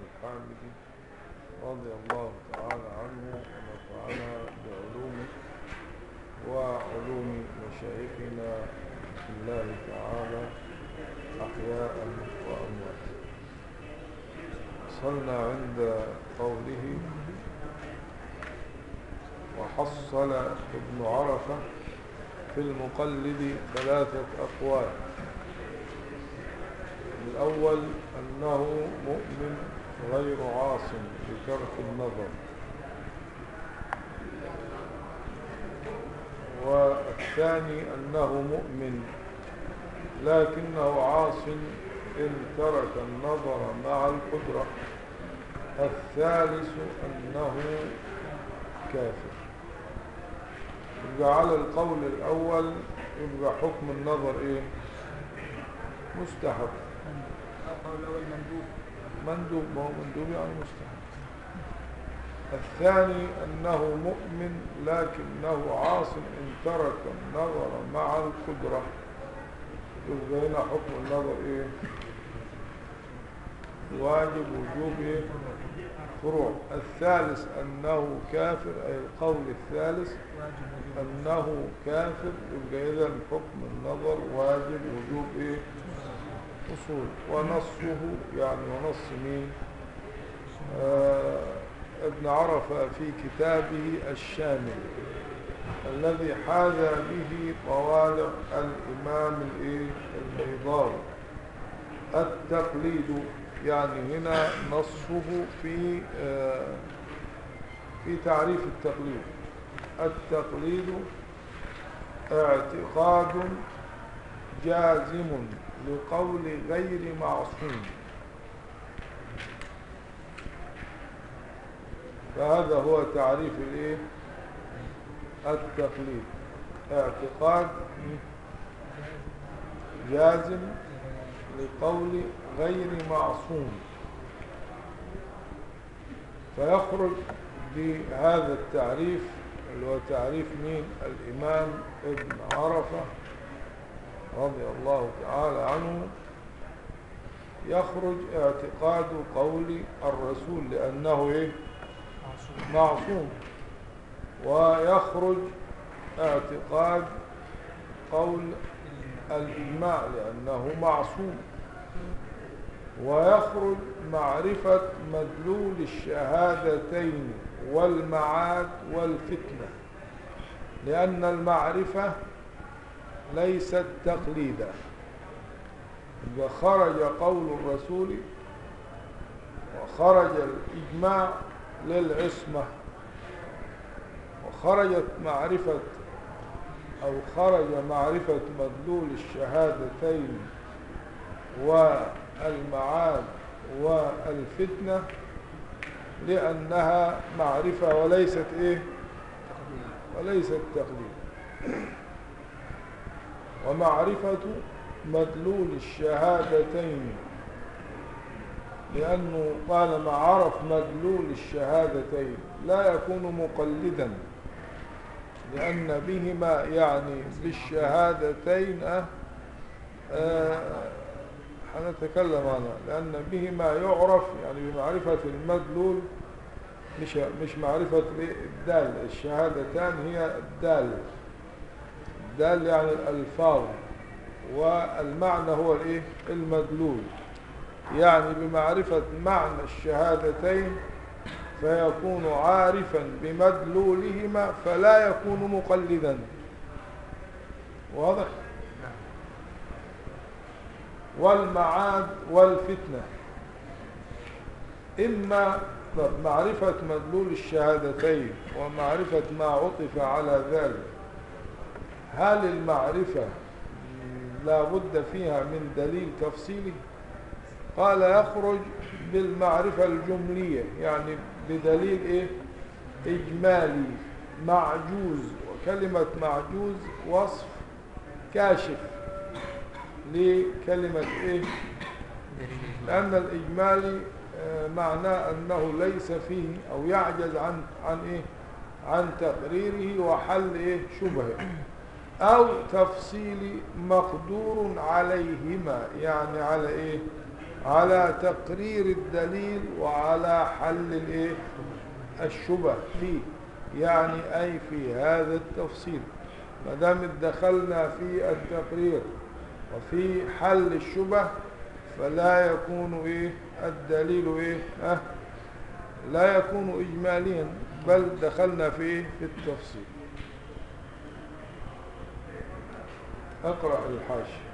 الحامدي رضي الله تعالى عنه ونفعنا بعلومه وعلوم مشايخنا في الله تعالى أحياء وأموات وصلنا عند قوله وحصل ابن عرفة في المقلد ثلاثة أقوال الأول أنه مؤمن غير عاص بترك النظر والثاني أنه مؤمن لكنه عاص إن ترك النظر مع القدرة الثالث أنه كافر يبقى على القول الأول يبقى حكم النظر إيه مستحب القول الأول مندوب مندوب ما هو مندوب يعني مستحب الثاني أنه مؤمن لكنه عاص إن ترك النظر مع القدرة يبقى هنا حكم النظر إيه واجب وجوب إيه فروع الثالث أنه كافر أي القول الثالث واجب وجوب أنه كافر يبقى إذا حكم النظر واجب وجوب إيه أصول ونصه يعني ونص مين آه ابن عرفة في كتابه الشامل الذي حاذى به طوالع الإمام الإيه البيضاوي التقليد يعني هنا نصه في آه في تعريف التقليد التقليد اعتقاد جازم لقول غير معصوم فهذا هو تعريف الايه التقليد اعتقاد جازم لقول غير معصوم فيخرج بهذا التعريف اللي هو تعريف مين الإمام ابن عرفة رضي الله تعالى عنه يخرج اعتقاد قول الرسول لأنه إيه معصوم ويخرج اعتقاد قول الإجماع لأنه معصوم ويخرج معرفة مدلول الشهادتين والمعاد والفتنة لأن المعرفة ليست تقليدا إذا خرج قول الرسول وخرج الإجماع للعصمة وخرجت معرفة أو خرج معرفة مدلول الشهادتين والمعاد والفتنة لأنها معرفة وليست إيه وليست تقليد ومعرفة مدلول الشهادتين لأنه طالما عرف مدلول الشهادتين لا يكون مقلدا لأن بهما يعني بالشهادتين أه آه هنتكلم عنها لأن بهما يعرف يعني بمعرفة المدلول مش مش معرفة الدال الشهادتان هي الدال الدال يعني الألفاظ والمعنى هو الايه المدلول يعني بمعرفة معنى الشهادتين فيكون عارفا بمدلولهما فلا يكون مقلدا واضح والمعاد والفتنة إما معرفة مدلول الشهادتين ومعرفة ما عطف على ذلك هل المعرفة لا بد فيها من دليل تفصيلي قال يخرج بالمعرفة الجملية يعني بدليل إيه إجمالي معجوز وكلمة معجوز وصف كاشف لكلمة إيه لأن الإجمالي معناه أنه ليس فيه أو يعجز عن عن إيه عن تقريره وحل إيه شبهه أو تفصيل مقدور عليهما يعني على إيه على تقرير الدليل وعلى حل الايه الشبه فيه يعني اي في هذا التفصيل ما دام دخلنا في التقرير وفي حل الشبه فلا يكون ايه الدليل ايه أه لا يكون اجماليا بل دخلنا في ايه في التفصيل اقرا الحاشيه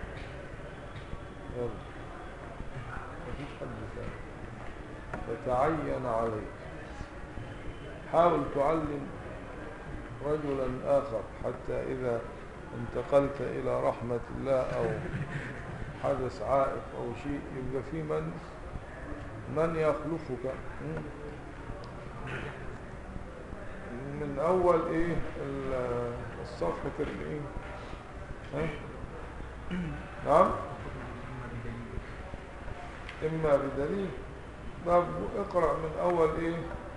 يلا مفيش حد ثاني تتعين عليك حاول تعلم رجلا آخر حتى إذا انتقلت إلى رحمة الله أو حدث عائق أو شيء يبقى في من من يخلفك م? من أول إيه ال- الصفحة الإيه ها؟ نعم إما بدليل طب اقرأ من أول إيه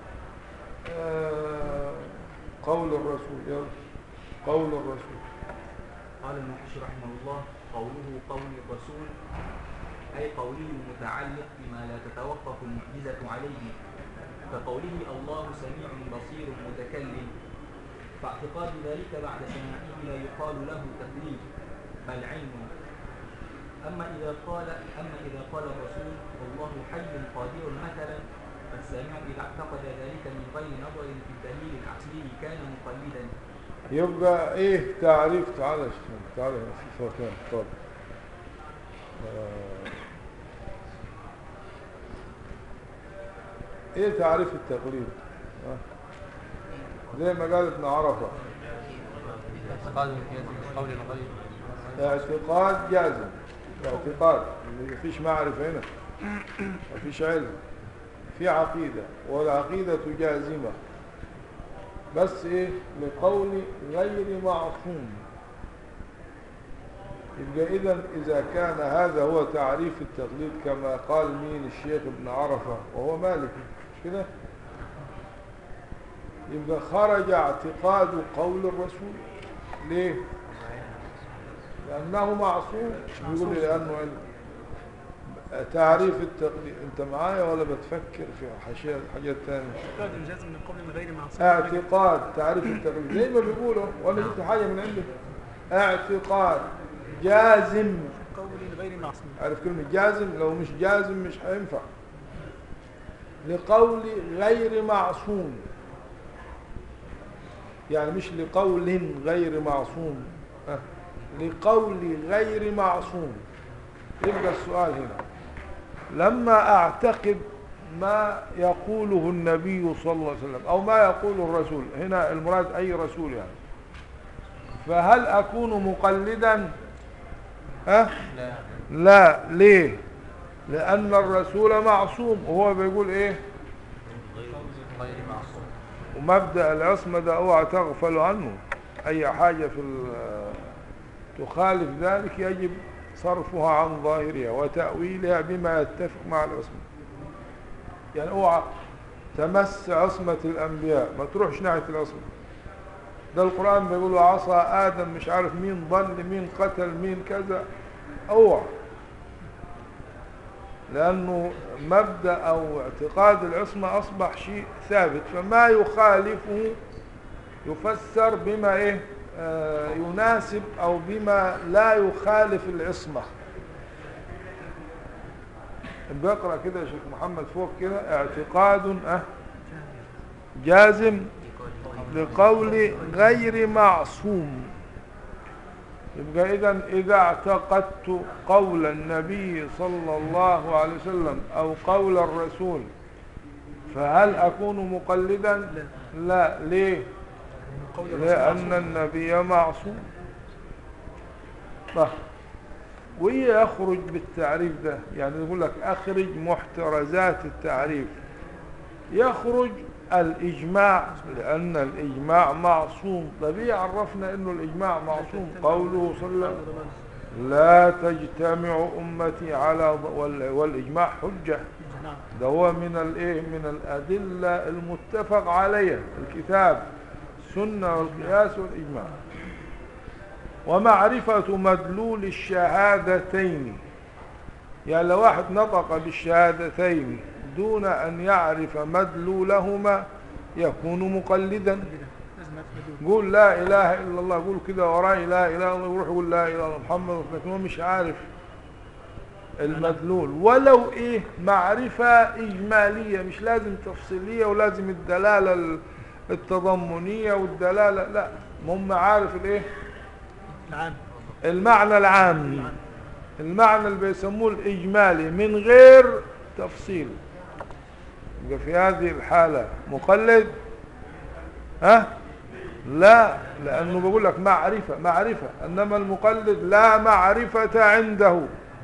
آه قول الرسول يلا قول الرسول قال المحشي رحمه الله قوله قول الرسول أي قوله المتعلق بما لا تتوقف المعجزة عليه كقوله الله سميع بصير متكلم فاعتقاد ذلك بعد سماعه لا يقال له تكليف بل علم أما إذا قال أما إذا قال الرسول والله حي قادر مثلا فالسامع إذا اعتقد ذلك من غير نظر في الدليل العقلي كان مقلدا يبقى ايه تعريف تعالى يا شيخ تعالى في فكان طب آه. ايه تعريف التقليد آه. زي ما قال ابن عرفة اعتقاد القياس من قول غير اعتقاد جازم اعتقاد مفيش معرفة هنا مفيش علم في عقيدة والعقيدة جازمة بس ايه لقول غير معصوم يبقى اذا اذا كان هذا هو تعريف التقليد كما قال مين الشيخ ابن عرفة وهو مالكي مش كده يبقى خرج اعتقاد قول الرسول ليه لانه معصوم بيقول لي لانه علم تعريف التقليد انت معايا ولا بتفكر في حاشيه حاجات ثانيه اعتقاد جازم من قول غير معصوم اعتقاد تعريف التقليد زي ما بيقولوا وانا جبت حاجه من عندي اعتقاد جازم قول غير معصوم عارف كلمه جازم لو مش جازم مش هينفع لقول غير معصوم يعني مش لقول غير معصوم أه. لقول غير معصوم يبقى السؤال هنا لما اعتقد ما يقوله النبي صلى الله عليه وسلم او ما يقوله الرسول هنا المراد اي رسول يعني فهل اكون مقلدا ها لا لا ليه لان الرسول معصوم وهو بيقول ايه غير معصوم ومبدا العصمه ده اوعى تغفل عنه اي حاجه في ال- تخالف ذلك يجب صرفها عن ظاهرها وتاويلها بما يتفق مع العصمه يعني اوعى تمس عصمه الانبياء ما تروحش ناحيه العصمه ده القران بيقول عصى ادم مش عارف مين ضل مين قتل مين كذا اوعى لأنه مبدأ أو اعتقاد العصمة أصبح شيء ثابت فما يخالفه يفسر بما إيه آه يناسب أو بما لا يخالف العصمة بقرأ كده يا شيخ محمد فوق كده اعتقاد أه جازم لقول غير معصوم يبقى إذا إذا اعتقدت قول النبي صلى الله عليه وسلم أو قول الرسول فهل أكون مقلدا؟ لا. لا ليه؟ قول الرسول لأن معصوم. النبي معصوم طيب وإيه يخرج بالتعريف ده يعني يقول لك أخرج محترزات التعريف يخرج الإجماع لأن الإجماع معصوم طب إيه عرفنا أنه الإجماع معصوم قوله صلى الله عليه وسلم لا تجتمع أمتي على ض- وال- والإجماع حجة نعم ده هو من الايه من الادله المتفق عليها الكتاب السنه والقياس والاجماع ومعرفه مدلول الشهادتين يعني لو واحد نطق بالشهادتين دون أن يعرف مدلولهما يكون مقلدا لازم أفهم قول لا إله إلا الله قول كده وراي لا إله إلا الله ويروح يقول لا إله إلا الله محمد لكن هو مش عارف المدلول ولو إيه معرفة إجمالية مش لازم تفصيلية ولازم الدلالة ال- التضمنية والدلالة لا هم عارف الإيه العام المعنى العام المعنى اللي بيسموه الإجمالي من غير تفصيل يبقى في هذه الحالة مقلد ها لا لأنه بقول لك معرفة معرفة إنما المقلد لا معرفة عنده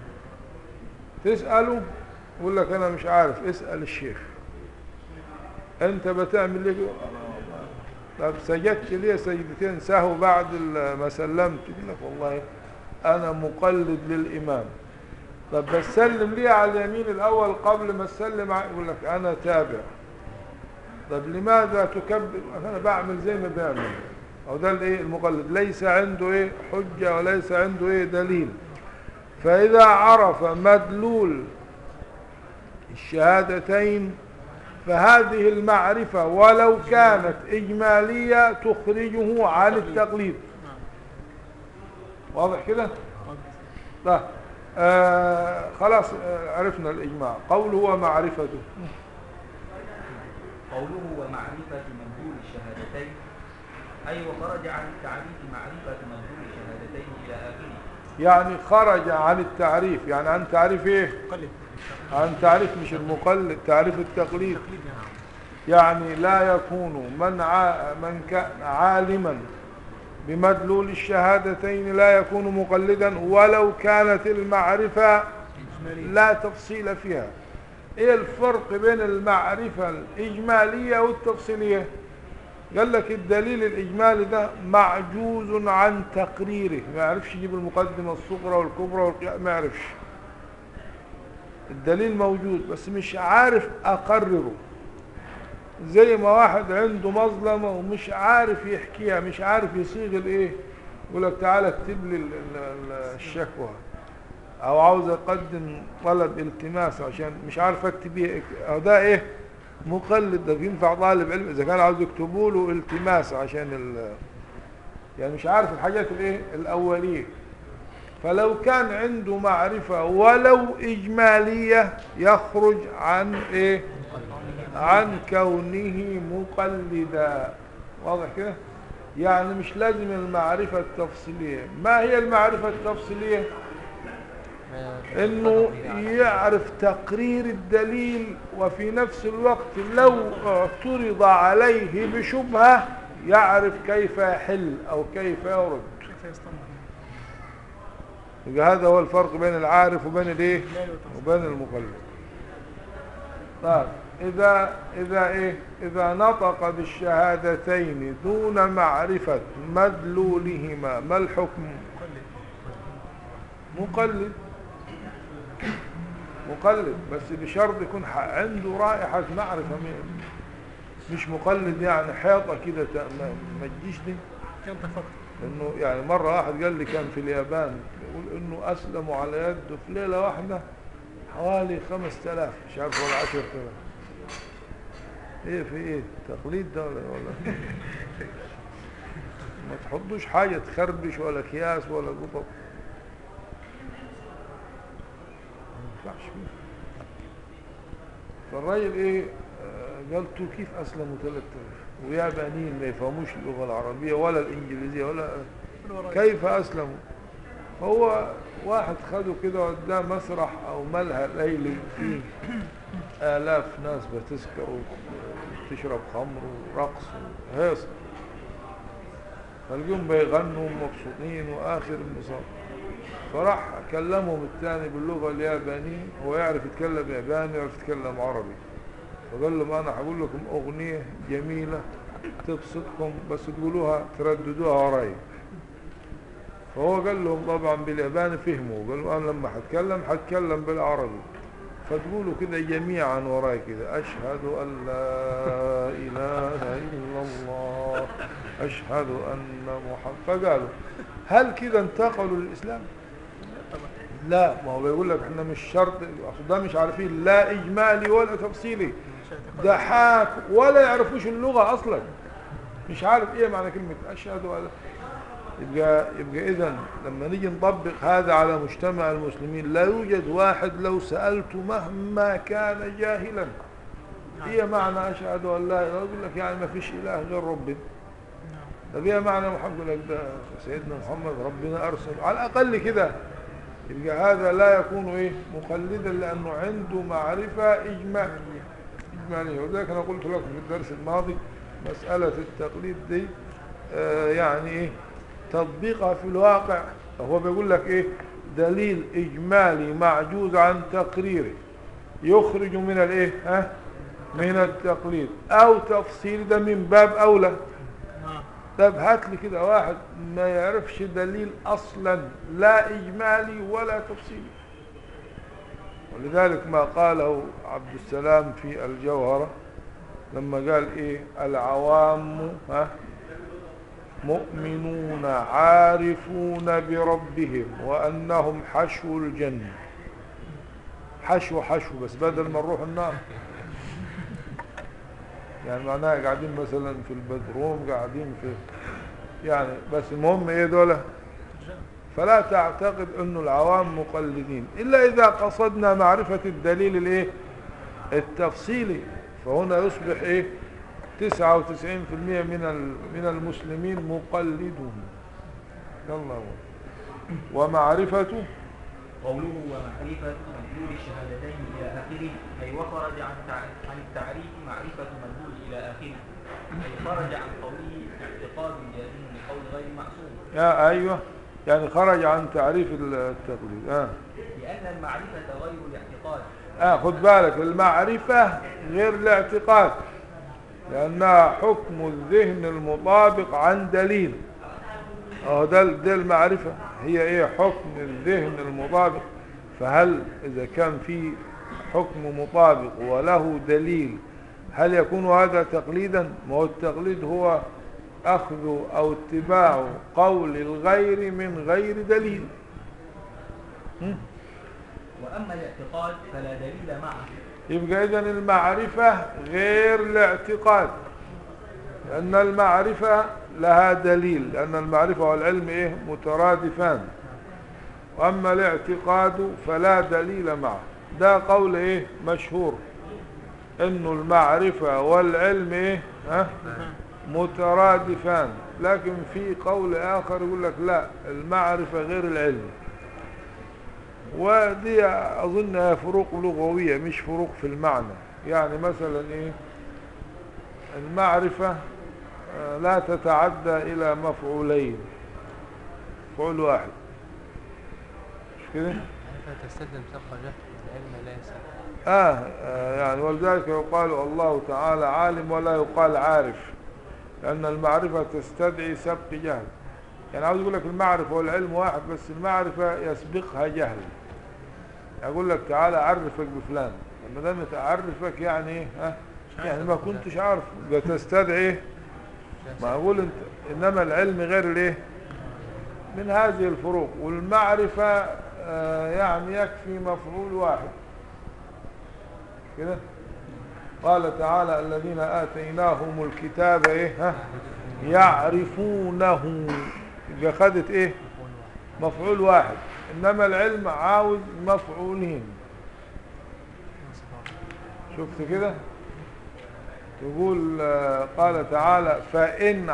تسأله يقول لك أنا مش عارف اسأل الشيخ أنت بتعمل ليه طب سجدت ليه سجدتين سهو بعد ال- ما سلمت يقول لك والله أنا مقلد للإمام طب بسلم ليه على اليمين الأول قبل ما تسلم ع- يقول لك أنا تابع طب لماذا تكبر أنا بعمل زي ما بيعمل أو ده الإيه المقلد ليس عنده إيه حجة وليس عنده إيه دليل فإذا عرف مدلول الشهادتين فهذه المعرفة ولو كانت إجمالية تخرجه عن التقليد واضح كده؟ طيب آه خلاص آه عرفنا الإجماع قوله ومعرفته قوله ومعرفة مدلول الشهادتين أي وخرج عن التعريف معرفة مدلول الشهادتين إلى آخره يعني خرج عن التعريف يعني عن تعريف ايه قلب عن تعريف مش المقلد تعريف التقليد تقليد يعني يعني لا يكون من ع... من كان عالما بمدلول الشهادتين لا يكون مقلدا ولو كانت المعرفة إجمالي لا تفصيل فيها ايه الفرق بين المعرفة الإجمالية والتفصيلية قال لك الدليل الإجمالي ده معجوز عن تقريره ما يعرفش يجيب المقدمة الصغرى والكبرى والقيام ما يعرفش الدليل موجود بس مش عارف أقرره زي ما واحد عنده مظلمة ومش عارف يحكيها مش عارف يصيغ الايه يقول لك تعالى اكتب لي ال- ال- ال- الشكوى او عاوز اقدم طلب التماس عشان مش عارف اكتب ايه او ده ايه مقلد ده ينفع طالب علم اذا كان عاوز يكتبوا له التماس عشان ال يعني مش عارف الحاجات الايه الاوليه فلو كان عنده معرفة ولو إجمالية يخرج عن إيه عن كونه مقلدا واضح كده يعني مش لازم المعرفة التفصيلية ما هي المعرفة التفصيلية انه يعرف تقرير الدليل وفي نفس الوقت لو اعترض عليه بشبهة يعرف كيف يحل او كيف يرد كيف يستنبط يبقى هذا هو الفرق بين العارف وبين الايه إجمالي وتفصيل وبين المقلد طيب إذا إذا إيه إذا نطق بالشهادتين دون معرفة مدلولهما ما الحكم قلب مقلد مقلد بس بشرط يكون ح- عنده رائحة معرفة م- مش مقلد يعني حيطة كده ت- ما ما تجيش دي كان فقط انه يعني مرة واحد قال لي كان في اليابان يقول انه اسلموا على يده في ليلة واحدة حوالي خمس تلاف مش عارف ولا عشر تلاف ايه في ايه تقليد ده ولا ولا ما تحطوش حاجة تخربش ولا اكياس ولا قطط ما ينفعش فيه فالراجل ايه آه، قال تو كيف اسلموا 3000 ويابانيين ما يفهموش اللغه العربيه ولا الانجليزيه ولا كيف اسلموا هو واحد خده كده قدام مسرح او ملهى ليلي فيه الاف ناس بتسكر وتشرب خمر ورقص وهيص فالقوم بيغنوا مبسوطين واخر انبساط فراح كلمهم الثاني باللغه اليابانيه هو يعرف يتكلم ياباني يعرف يتكلم عربي فقال لهم انا هقول لكم اغنيه جميله تبسطكم بس تقولوها ترددوها وراي فهو قال لهم طبعا بالياباني فهموا قال لهم انا لما هتكلم هتكلم بالعربي فتقولوا كده جميعا وراي كده اشهد ان لا اله الا الله اشهد ان محمد فقالوا هل كده انتقلوا للاسلام لا ما هو بيقول لك احنا مش شرط أصل ده مش عارفين لا اجمالي ولا تفصيلي مش اعتقاد. ده حاك ولا يعرفوش اللغة اصلا مش عارف ايه معنى كلمة اشهد ولا يبقى يبقى اذا لما نيجي نطبق هذا على مجتمع المسلمين لا يوجد واحد لو سألته مهما كان جاهلا هي معنى اشهد ان لا اله يقول لك يعني ما فيش اله غير ربنا طب ايه معنى محمد يقول لك ده سيدنا محمد ربنا ارسل على الاقل كده يبقى هذا لا يكون ايه مقلدا لانه عنده معرفه اجماليه اجماليه وذلك انا قلت لكم في الدرس الماضي مساله التقليد دي آه يعني ايه تطبيقها في الواقع هو بيقول لك ايه دليل اجمالي معجوز عن تقريره يخرج من الايه ها من التقليد او تفصيل ده من باب اولى نعم طب هات لي كده واحد ما يعرفش دليل اصلا لا اجمالي ولا تفصيلي ولذلك ما قاله عبد السلام في الجوهرة لما قال ايه العوام ها مؤمنون عارفون بربهم وانهم حشو الجنة حشو حشو بس بدل ما نروح النار يعني معناها قاعدين مثلا في البدروم قاعدين في يعني بس المهم ايه دول فلا تعتقد انه العوام مقلدين الا اذا قصدنا معرفة الدليل الايه التفصيلي فهنا يصبح ايه 99% من ال- من المسلمين مقلدون يلا ومعرفته قوله ومعرفة مدلول الشهادتين إلى آخره أي وخرج عن تع- عن التعريف معرفة مدلول إلى آخره أي خرج عن قوله اعتقاد جازم لقول غير معصوم يا ايوه يعني خرج عن تعريف التقليد اه لأن المعرفة غير الاعتقاد اه خد بالك المعرفة غير الاعتقاد لأنها حكم الذهن المطابق عن دليل اه ده ده المعرفة هي ايه حكم الذهن المطابق فهل إذا كان في حكم مطابق وله دليل هل يكون هذا تقليدا ما هو التقليد هو أخذ أو اتباع قول الغير من غير دليل م? وأما الاعتقاد فلا دليل معه يبقى إذن المعرفة غير الاعتقاد لأن المعرفة لها دليل لأن المعرفة والعلم إيه مترادفان وأما الاعتقاد فلا دليل معه ده قول إيه مشهور إنه المعرفة والعلم إيه ها مترادفان لكن في قول آخر يقول لك لا المعرفة غير العلم ودي أظنها فروق لغوية مش فروق في المعنى يعني مثلا إيه المعرفة آه، لا تتعدى إلى مفعولين مفعول واحد مش كده؟ معرفة تستلزم سبق جهل العلم لا يسبق آه, آه يعني ولذلك يقال الله تعالى عالم ولا يقال عارف لأن المعرفة تستدعي سبق جهل يعني عاوز يقول لك المعرفة والعلم واحد بس المعرفة يسبقها جهل يقول لك تعالى أعرفك بفلان لما دام أعرفك يعني إيه ها يعني ما كنتش عارف يبقى تستدعي إيه؟ ما أقول أنت إنما العلم غير الإيه من هذه الفروق والمعرفة آه يعني يكفي مفعول واحد كده قال تعالى الذين آتيناهم الكتاب إيه ها يعرفونه يبقى خدت إيه مفعول واحد إنما العلم عاوز مفعولين شفت كده تقول آه، قال تعالى فإن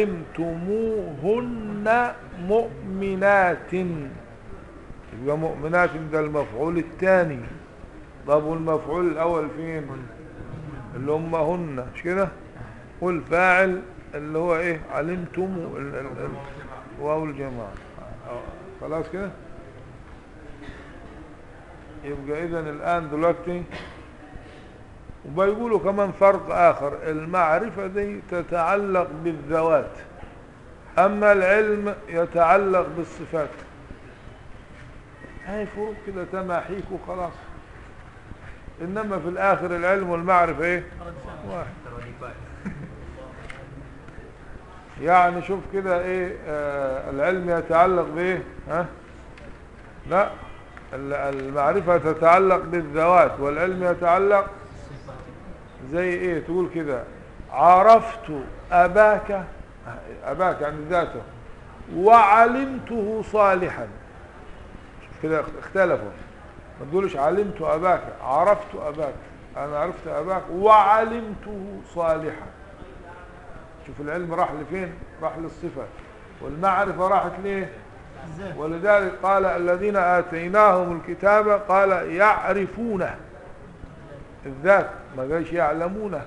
علمتموهن مؤمنات يبقى مؤمنات ده المفعول الثاني طب والمفعول الأول فين اللي هم هن مش كده والفاعل اللي هو ايه علمتم ال- ال- ال- واو الجماعة آه، خلاص كده يبقى اذا الان دلوقتي وبيقولوا كمان فرق اخر المعرفة دي تتعلق بالذوات اما العلم يتعلق بالصفات هاي فروق كده تماحيك وخلاص انما في الاخر العلم والمعرفة ايه واحد ترادفات يعني شوف كده ايه آه العلم يتعلق بايه ها لا ال- المعرفة تتعلق بالذوات والعلم يتعلق زي ايه تقول كده عرفت اباك اباك يعني ذاته وعلمته صالحا شوف كده اختلفوا ما تقولش علمت اباك عرفت اباك انا عرفت اباك وعلمته صالحا شوف العلم راح لفين راح للصفة والمعرفة راحت ليه الذات ولذلك قال الذين آتيناهم الكتاب قال يعرفونه الذات ما قالش يعلمونه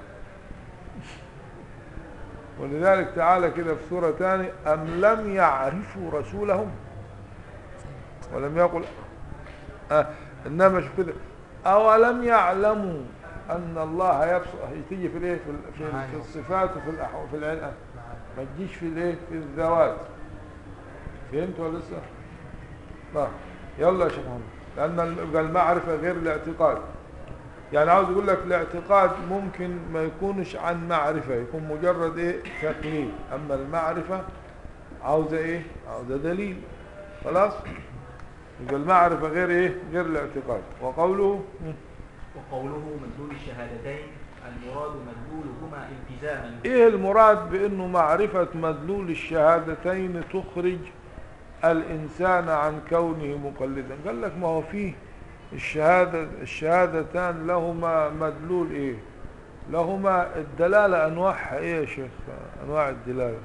ولذلك تعالى كده في سورة ثانية أم لم يعرفوا رسولهم ولم يقل آه إنما شوف كده أولم يعلموا أن الله يبصر تيجي في الإيه في, ال- في, ال- في الصفات وفي الأحوال في العلم ما تجيش في الإيه في الذوات فهمت ولا لسه؟ طيب يلا يا شيخ محمد لأن الم- يبقى المعرفة غير الاعتقاد يعني عاوز يقول لك الاعتقاد ممكن ما يكونش عن معرفة يكون مجرد ايه تقليد اما المعرفة عاوزة ايه عاوزة دليل خلاص يبقى المعرفة غير ايه غير الاعتقاد وقوله وقوله مدلول الشهادتين المراد مدلولهما التزاما ايه المراد بانه معرفة مدلول الشهادتين تخرج الانسان عن كونه مقلدا قال لك ما هو فيه الشهادة الشهادتان لهما مدلول ايه لهما الدلالة انواعها ايه يا شيخ انواع الدلالة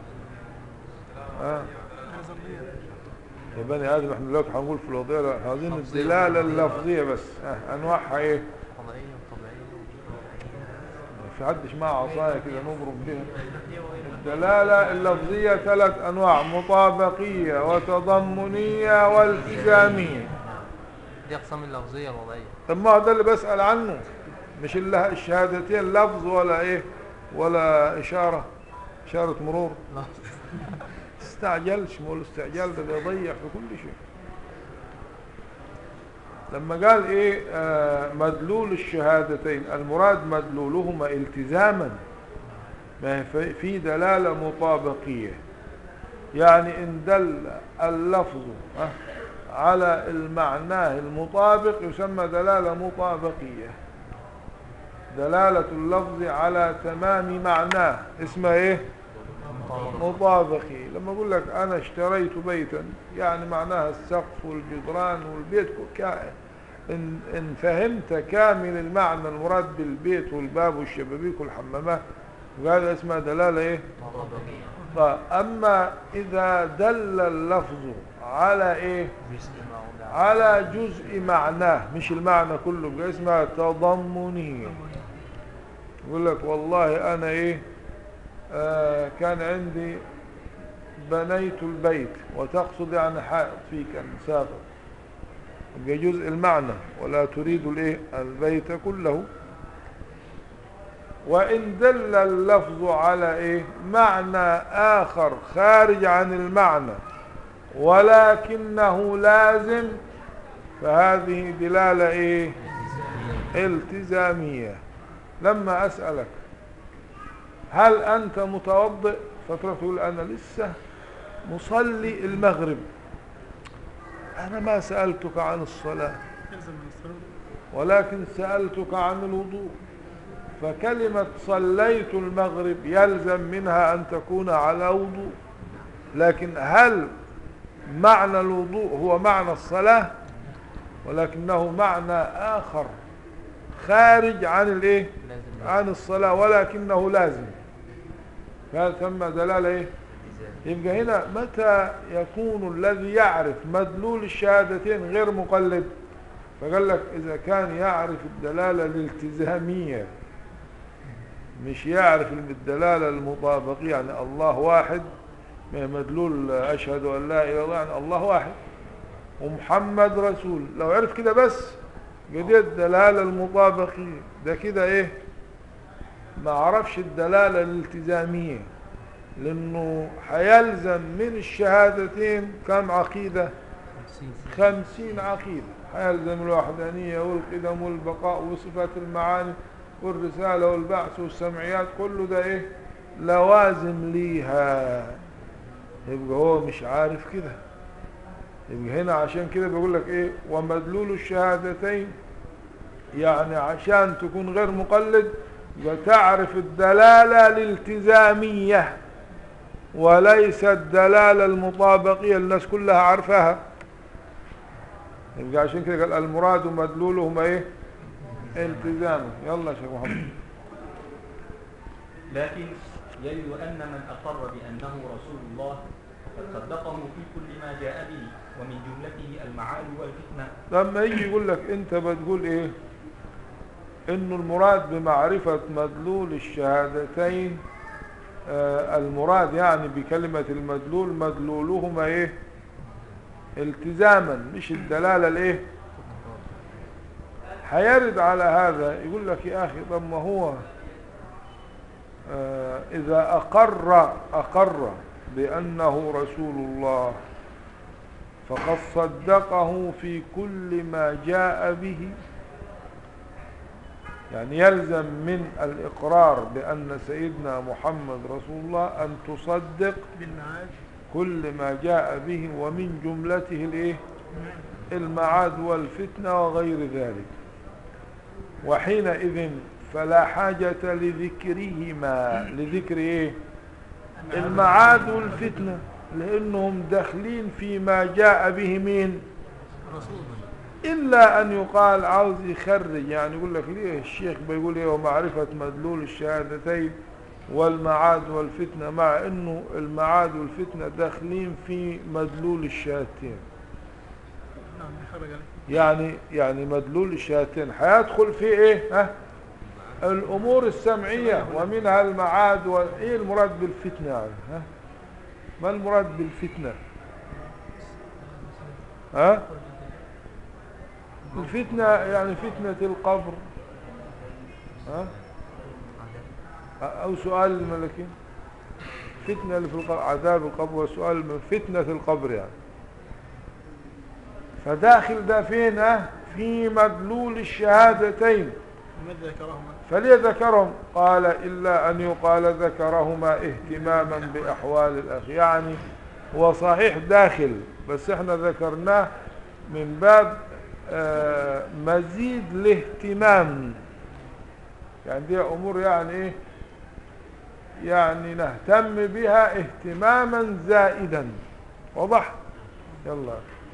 آه. نظرية يا بني ادم احنا دلوقتي هنقول في الوضعية لا، احنا عايزين لفظية الدلالة وطبيعية. اللفظية بس آه. انواعها ايه وضعية وطبيعية في حدش معاه عصاية كده نضرب بيها الدلالة اللفظية ثلاث أنواع مطابقية وتضمنية والتزامية دي أقسام اللفظية الوضعية طب ما هو ده اللي بسأل عنه مش اللي الشهادتين لفظ ولا إيه ولا إشارة إشارة مرور لا استعجلش ما هو الاستعجال ده بيضيع في كل شيء لما قال ايه آه مدلول الشهادتين المراد مدلولهما التزاما ما هي في- في دلالة مطابقية يعني ان دل اللفظ آه، على المعناه المطابق يسمى دلالة مطابقية دلالة اللفظ على تمام معناه اسمها ايه مطابقي لما اقول لك انا اشتريت بيتا يعني معناها السقف والجدران والبيت كا- ان, إن فهمت كامل المعنى المراد بالبيت والباب والشبابيك والحمامات وهذا اسمها دلالة ايه طيب اما اذا دل اللفظ على ايه جزء موضع على جزء معناه مش المعنى كله بقى اسمها تضمني يقول لك والله انا ايه آه كان عندي بنيت البيت وتقصد يعني حائط فيه كان سافر يبقى جزء المعنى ولا تريد الايه البيت كله وان دل اللفظ على ايه معنى اخر خارج عن المعنى ولكنه لازم فهذه دلالة ايه التزامية لما اسألك هل انت متوضئ فتروح تقول انا لسه مصلي المغرب انا ما سألتك عن الصلاة يلزم من الصلاة ولكن سألتك عن الوضوء فكلمة صليت المغرب يلزم منها أن تكون على وضوء لكن هل معنى الوضوء هو معنى الصلاة ولكنه معنى آخر خارج عن الايه لازم عن الصلاة ولكنه لازم فهذا ثم دلالة ايه يبقى هنا متى يكون الذي يعرف مدلول الشهادتين غير مقلد فقال لك إذا كان يعرف الدلالة الالتزامية مش يعرف الدلالة المطابقية يعني الله واحد ما مدلول أشهد أن لا إله إلا الله يعني الله واحد ومحمد رسول لو عرف كده بس قد الدلالة المطابقية ده كده إيه ما عرفش الدلالة الالتزامية لأنه هيلزم من الشهادتين كم عقيدة خمسين خمسين عقيدة هيلزم الوحدانية والقدم والبقاء وصفات المعاني والرسالة والبعث والسمعيات كله ده ايه لوازم ليها يبقى هو مش عارف كده يبقى هنا عشان كده بيقول لك ايه ومدلول الشهادتين يعني عشان تكون غير مقلد يبقى تعرف الدلالة الالتزامية وليس الدلالة المطابقية الناس كلها عارفاها يبقى عشان كده قال المراد مدلولهما ايه التزاما يلا يا شيخ محمد لكن يجب أن من أقر بأنه رسول الله قد صدقه في كل ما جاء به ومن جملته المعاد والفتنة لما يجي يقول لك انت بتقول ايه انه المراد بمعرفة مدلول الشهادتين آه المراد يعني بكلمة المدلول مدلولهما ايه التزاما مش الدلالة الايه هيرد على هذا يقول لك يا اخي طب ما هو آه اذا اقر اقر بانه رسول الله فقد صدقه في كل ما جاء به يعني يلزم من الإقرار بأن سيدنا محمد رسول الله أن تصدق بالمعاد كل ما جاء به ومن جملته الإيه؟ المعاد والفتنة وغير ذلك وحينئذ فلا حاجة لذكرهما لذكر إيه؟ المعاد والفتنة لأنهم داخلين فيما جاء به مين رسول إلا أن يقال عاوز يخرج يعني يقول لك ليه الشيخ بيقول إيه ومعرفة مدلول الشهادتين والمعاد والفتنة مع أنه المعاد والفتنة داخلين في مدلول الشهادتين نعم بيخرج عليه يعني يعني مدلول الشهادتين هيدخل في إيه ها الأمور السمعية ومنها المعاد وإيه المراد بالفتنة يعني ها ما المراد بالفتنة ها الفتنة يعني فتنة القبر ها أو سؤال الملكين فتنة اللي في القبر عذاب القبر وسؤال الم- فتنة القبر يعني فداخل ده فين ها في مدلول الشهادتين لماذا ذكرهما فليه ذكرهم قال إلا أن يقال ذكرهما اهتماما بأحوال الأخ يعني هو صحيح داخل بس احنا ذكرناه من باب آه، مزيد الاهتمام يعني دي أمور يعني إيه يعني نهتم بها اهتماما زائدا وضح يلا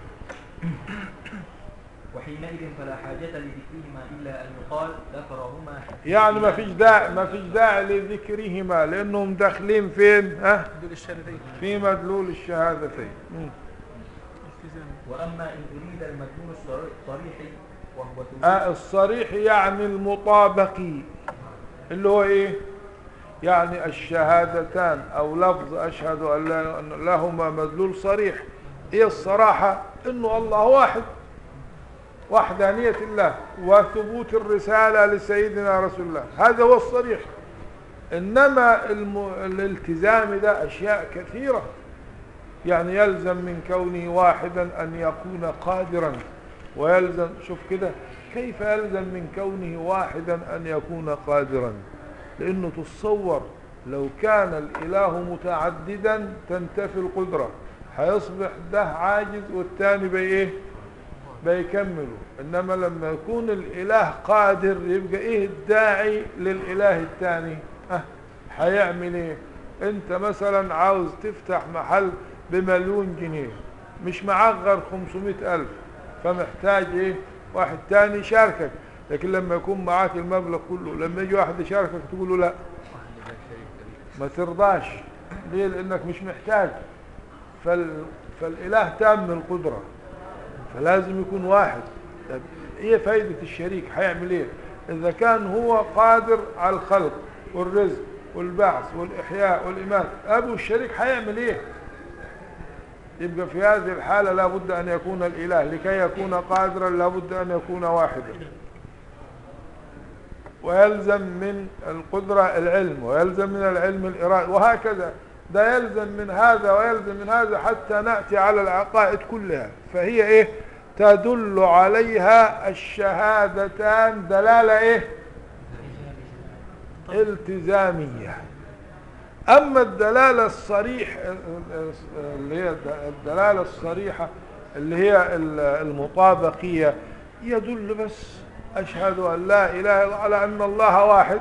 وحينئذ فلا حاجة لذكرهما إلا أن يقال ذكرهما يعني ما فيش داعي ما فيش داعي لذكرهما لأنهم داخلين فين ها دول الشهادتين في مدلول الشهادتين مم. التزام وأما إن أريد المدلول الصريح الصريح وهو ثبوت آه الصريح يعني المطابقي اللي هو ايه يعني الشهادتان او لفظ اشهد ان لا- أن لهما مدلول صريح ايه الصراحة انه الله واحد وحدانية الله وثبوت الرسالة لسيدنا رسول الله هذا هو الصريح انما الم... الالتزام ده اشياء كثيرة يعني يلزم من كونه واحدا ان يكون قادرا ويلزم شوف كده كيف يلزم من كونه واحدا ان يكون قادرا لانه تتصور لو كان الاله متعددا تنتفي القدرة هيصبح ده عاجز والتاني بي ايه بيكمله انما لما يكون الاله قادر يبقى ايه الداعي للاله الثاني اه هيعمل ايه انت مثلا عاوز تفتح محل بمليون جنيه مش معاك غير 500 الف فمحتاج ايه واحد تاني يشاركك لكن لما يكون معاك المبلغ كله لما يجي واحد يشاركك تقول له لا ما ترضاش ليه لانك مش محتاج فال... فالاله تام القدره فلازم يكون واحد طب ايه فايدة الشريك هيعمل ايه اذا كان هو قادر على الخلق والرزق والبعث والاحياء والامات ابو الشريك هيعمل ايه يبقى في هذه الحالة لابد ان يكون الاله لكي يكون قادرا لابد ان يكون واحدا ويلزم من القدرة العلم ويلزم من العلم الإرادة وهكذا ده يلزم من هذا ويلزم من هذا حتى نأتي على العقائد كلها فهي إيه تدل عليها الشهادتان دلالة إيه التزامية أما الدلالة الصريح اللي هي الدلالة الصريحة اللي هي ال- المطابقية يدل بس أشهد أن لا إله إلا الله على أن الله واحد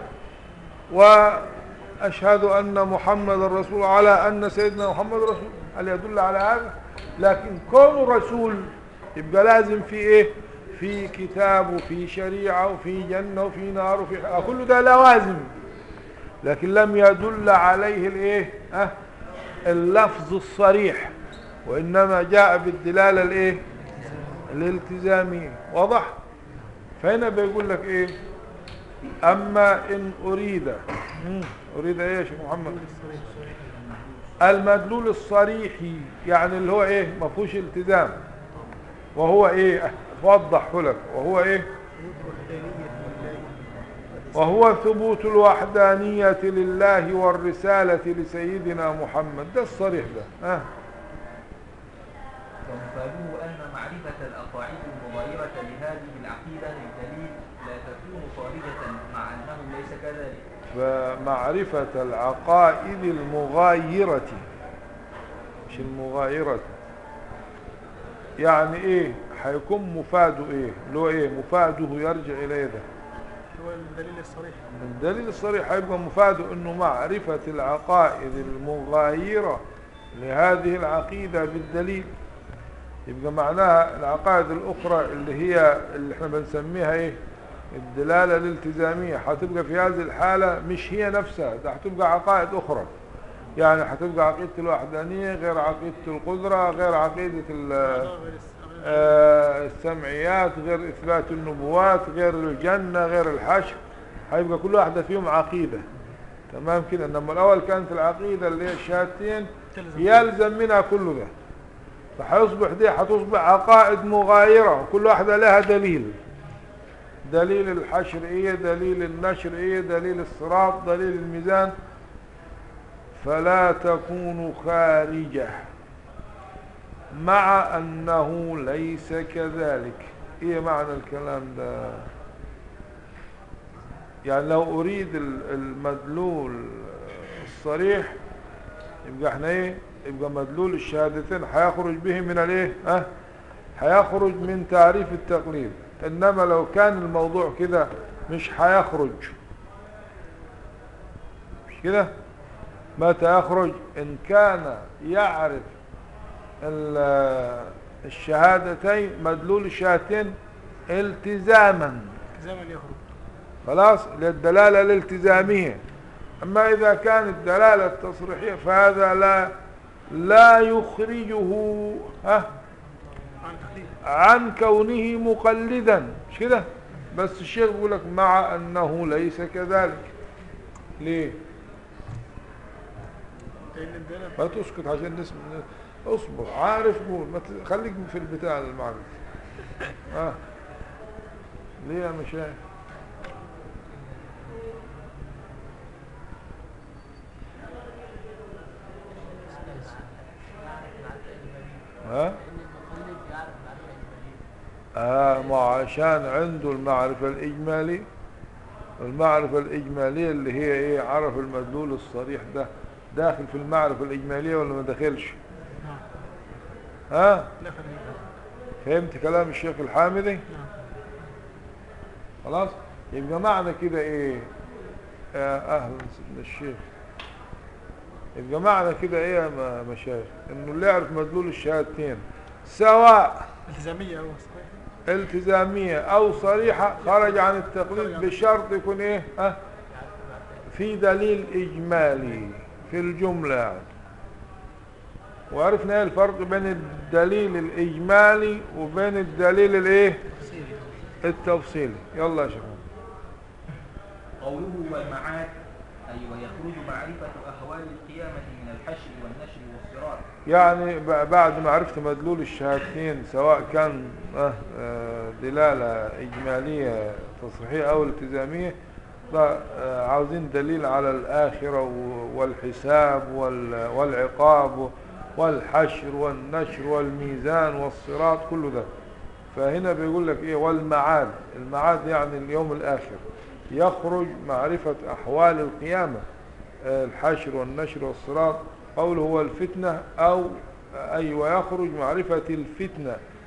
وأشهد أن محمد رسول على أن سيدنا محمد رسول هل يدل على هذا لكن كونه رسول يبقى لازم في إيه في كتاب وفي شريعة وفي جنة وفي نار وفي ح- كل ده لوازم لكن لم يدل عليه الايه أه اللفظ الصريح وانما جاء بالدلاله الايه الالتزاميه واضح فهنا بيقول لك ايه اما ان اريد مم. اريد ايه يا شيخ محمد المدلول الصريحي يعني اللي هو ايه ما فيهوش التزام وهو ايه وضحه لك وهو ايه وهو ثبوت الوحدانية لله والرسالة لسيدنا محمد ده الصريح ده ها ومفاده أن معرفة الأقاعيد المغايرة لهذه العقيدة للدليل لا تكون خارجة مع أنه ليس كذلك فمعرفة العقائد المغايرة مش المغايرة يعني ايه هيكون مفاده ايه اللي هو ايه مفاده يرجع الى ده هو الدليل الصريح الدليل الصريح هيبقى مفاده انه معرفة العقائد المغايرة لهذه العقيدة بالدليل يبقى معناها العقائد الاخرى اللي هي اللي احنا بنسميها ايه الدلالة الالتزامية هتبقى في هذه الحالة مش هي نفسها ده هتبقى عقائد اخرى يعني هتبقى عقيدة الوحدانية غير عقيدة القدرة غير عقيدة ال- غير الس- غير آه، السمعيات غير إثبات النبوات غير الجنة غير الحشر هيبقى كل واحدة فيهم عقيدة تمام كده انما الأول كانت العقيدة اللي هي الشهادتين تلزم. يلزم منها كل ده فهيصبح دي هتصبح عقائد مغايرة وكل واحدة لها دليل دليل الحشر ايه دليل النشر ايه دليل الصراط دليل الميزان فلا تكون خارجه مع أنه ليس كذلك إيه معنى الكلام ده يعني لو أريد ال- المدلول الصريح يبقى احنا ايه يبقى مدلول الشهادتين هيخرج به من الايه ها هيخرج من تعريف التقليد انما لو كان الموضوع كده مش هيخرج مش كده متى يخرج ان كان يعرف ال- الشهادتين مدلول الشهادتين التزاما زي ما يخرج خلاص للدلالة الالتزامية أما إذا كانت دلالة تصريحية فهذا لا لا يخرجه ها عن تقليد عن كونه مقلدا مش كده بس الشيخ بيقول لك مع أنه ليس كذلك ليه لأن الدلالة ما تسكت عشان نسمع اصبر عارف قول ما ت- خليك في البتاع المعرفة اه ليه يا مشايخ ها آه ما عشان عنده المعرفة الإجمالي المعرفة الإجمالية اللي هي إيه عرف المدلول الصريح ده داخل في المعرفة الإجمالية ولا ما داخلش نعم ها لا خليل فهمت كلام الشيخ الحامدي نعم خلاص يبقى معنى كده ايه آه اهلا سيدنا الشيخ يبقى معنى كده ايه يا م- مشايخ انه اللي يعرف مدلول الشهادتين سواء التزامية أو صحيح التزامية او صريحة خرج عن التقليد بشرط يكون ايه ها في دليل اجمالي في الجملة يعني وعرفنا ايه الفرق بين الدليل الاجمالي وبين الدليل الايه التفصيلي يلا يا شيخ قوله والمعاد أي ويخرج معرفة أحوال القيامة من الحشر والنشر والصراط يعني ب- بعد ما عرفت مدلول الشهادتين سواء كان آه، آه، دلالة إجمالية تصريحية أو التزامية لا، آه، عاوزين دليل على الآخرة و- والحساب وال- والعقاب والحشر والنشر والميزان والصراط كل ده فهنا بيقول لك إيه والمعاد المعاد يعني اليوم الآخر يخرج معرفة أحوال القيامة آه، الحشر والنشر والصراط قوله هو الفتنة أو أي ويخرج معرفة الفتنة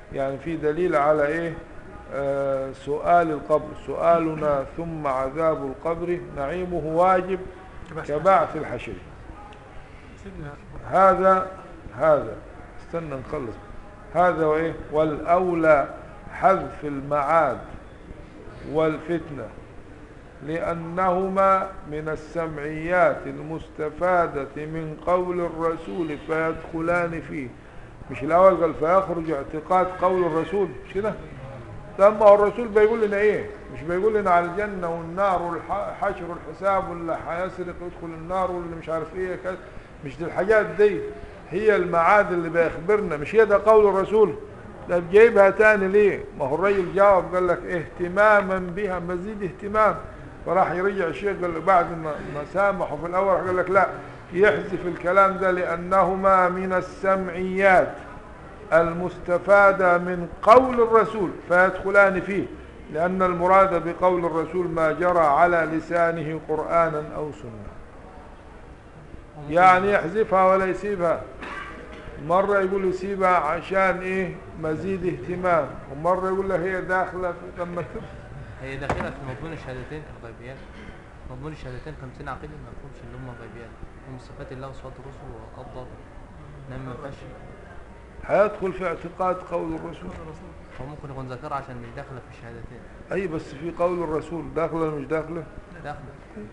يعني في دليل على ايه آه سؤال القبر سؤالنا ثم عذاب القبر نعيمه واجب كبعث الحشر سيدنا هذا هذا استنى نخلص هذا وايه والاولى حذف المعاد والفتنه لانهما من السمعيات المستفاده من قول الرسول فيدخلان فيه مش الاول قال فيخرج اعتقاد قول الرسول مش كده طب ما هو الرسول بيقول لنا ايه مش بيقول لنا على الجنه والنار والحشر والحساب واللي هيسرق يدخل النار واللي مش عارف ايه كذا مش دي الحاجات دي هي المعاد اللي بيخبرنا مش هي ده قول الرسول ده جايبها تاني ليه ما هو الرجل جاوب قال لك اهتماما بها مزيد اهتمام فراح يرجع الشيخ قال له بعد ما ما سامحه في الاول قال لك لا يحذف الكلام ده لانهما من السمعيات المستفادة من قول الرسول فيدخلان فيه لأن المراد بقول الرسول ما جرى على لسانه قرآنا أو سنة وممكن- يعني يحذفها ولا يسيبها مرة يقول يسيبها عشان ايه مزيد اهتمام ومرة يقول لها هي داخلة في لما تب هي داخلة في مضمون الشهادتين الغيبيات مضمون الشهادتين خمسين عقيدة ما يفهمش اللي هم غيبيات هم صفات الله وصفات الرسل وأفضل إنما ما ينفعش هيدخل في اعتقاد قول الرسول هو ممكن يكون ذكرها عشان مش داخلة في الشهادتين اي بس في قول الرسول داخلة ولا مش داخلة داخلة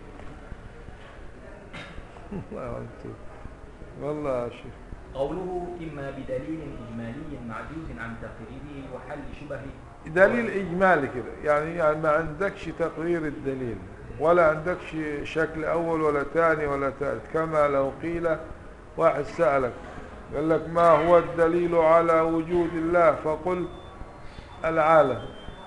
والله يا أنتم. والله يا شيخ قوله إما بدليل إجمالي معجوز عن تقريره وحل شبهه دليل اجمالي كده يعني يعني ما عندكش تقرير الدليل ولا عندكش شكل اول ولا ثاني ولا ثالث كما لو قيل واحد سألك قال لك ما هو الدليل على وجود الله فقل العالم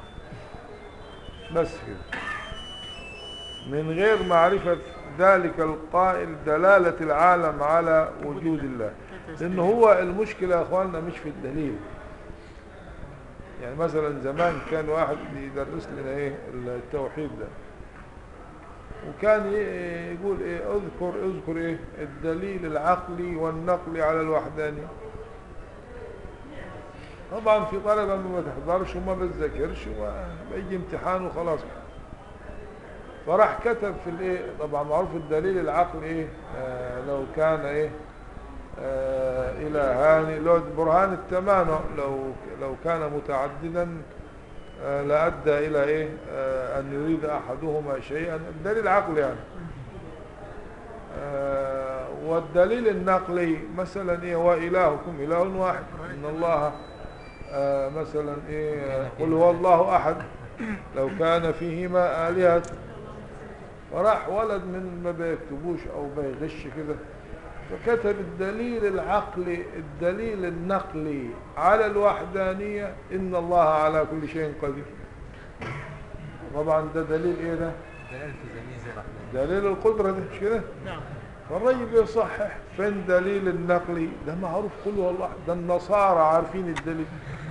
بس كده من غير معرفة ذلك القائل دلالة العالم على وجود الله لأن هو المشكلة يا أخواننا مش في الدليل يعني مثلا زمان كان واحد يدرس لنا ايه التوحيد ده وكان ي- يقول ايه اذكر اذكر ايه الدليل العقلي والنقلي على الوحدانية طبعا في طلبة ما تحضرش وما بتذاكرش وبيجي امتحان وخلاص فراح كتب في الايه طبعا معروف الدليل العقلي ايه آه لو كان ايه آه إلهان لو برهان التمانع لو لو كان متعددا آه لأدى إلى إيه آه أن يريد أحدهما شيئا الدليل العقلي يعني آه والدليل النقلي مثلا إيه وإلهكم إله واحد إن الله آه مثلا إيه قل هو الله أحد لو كان فيهما آلهة فراح ولد من ما بيكتبوش أو بيغش كده فكتب الدليل العقلي الدليل النقلي على الوحدانية إن الله على كل شيء قدير طبعا ده دليل إيه ده دلالة التزامية الوحدانية دليل القدرة ده مش كده نعم فالرجل بيصحح فين دليل النقلي ده معروف كله والله ده النصارى عارفين الدليل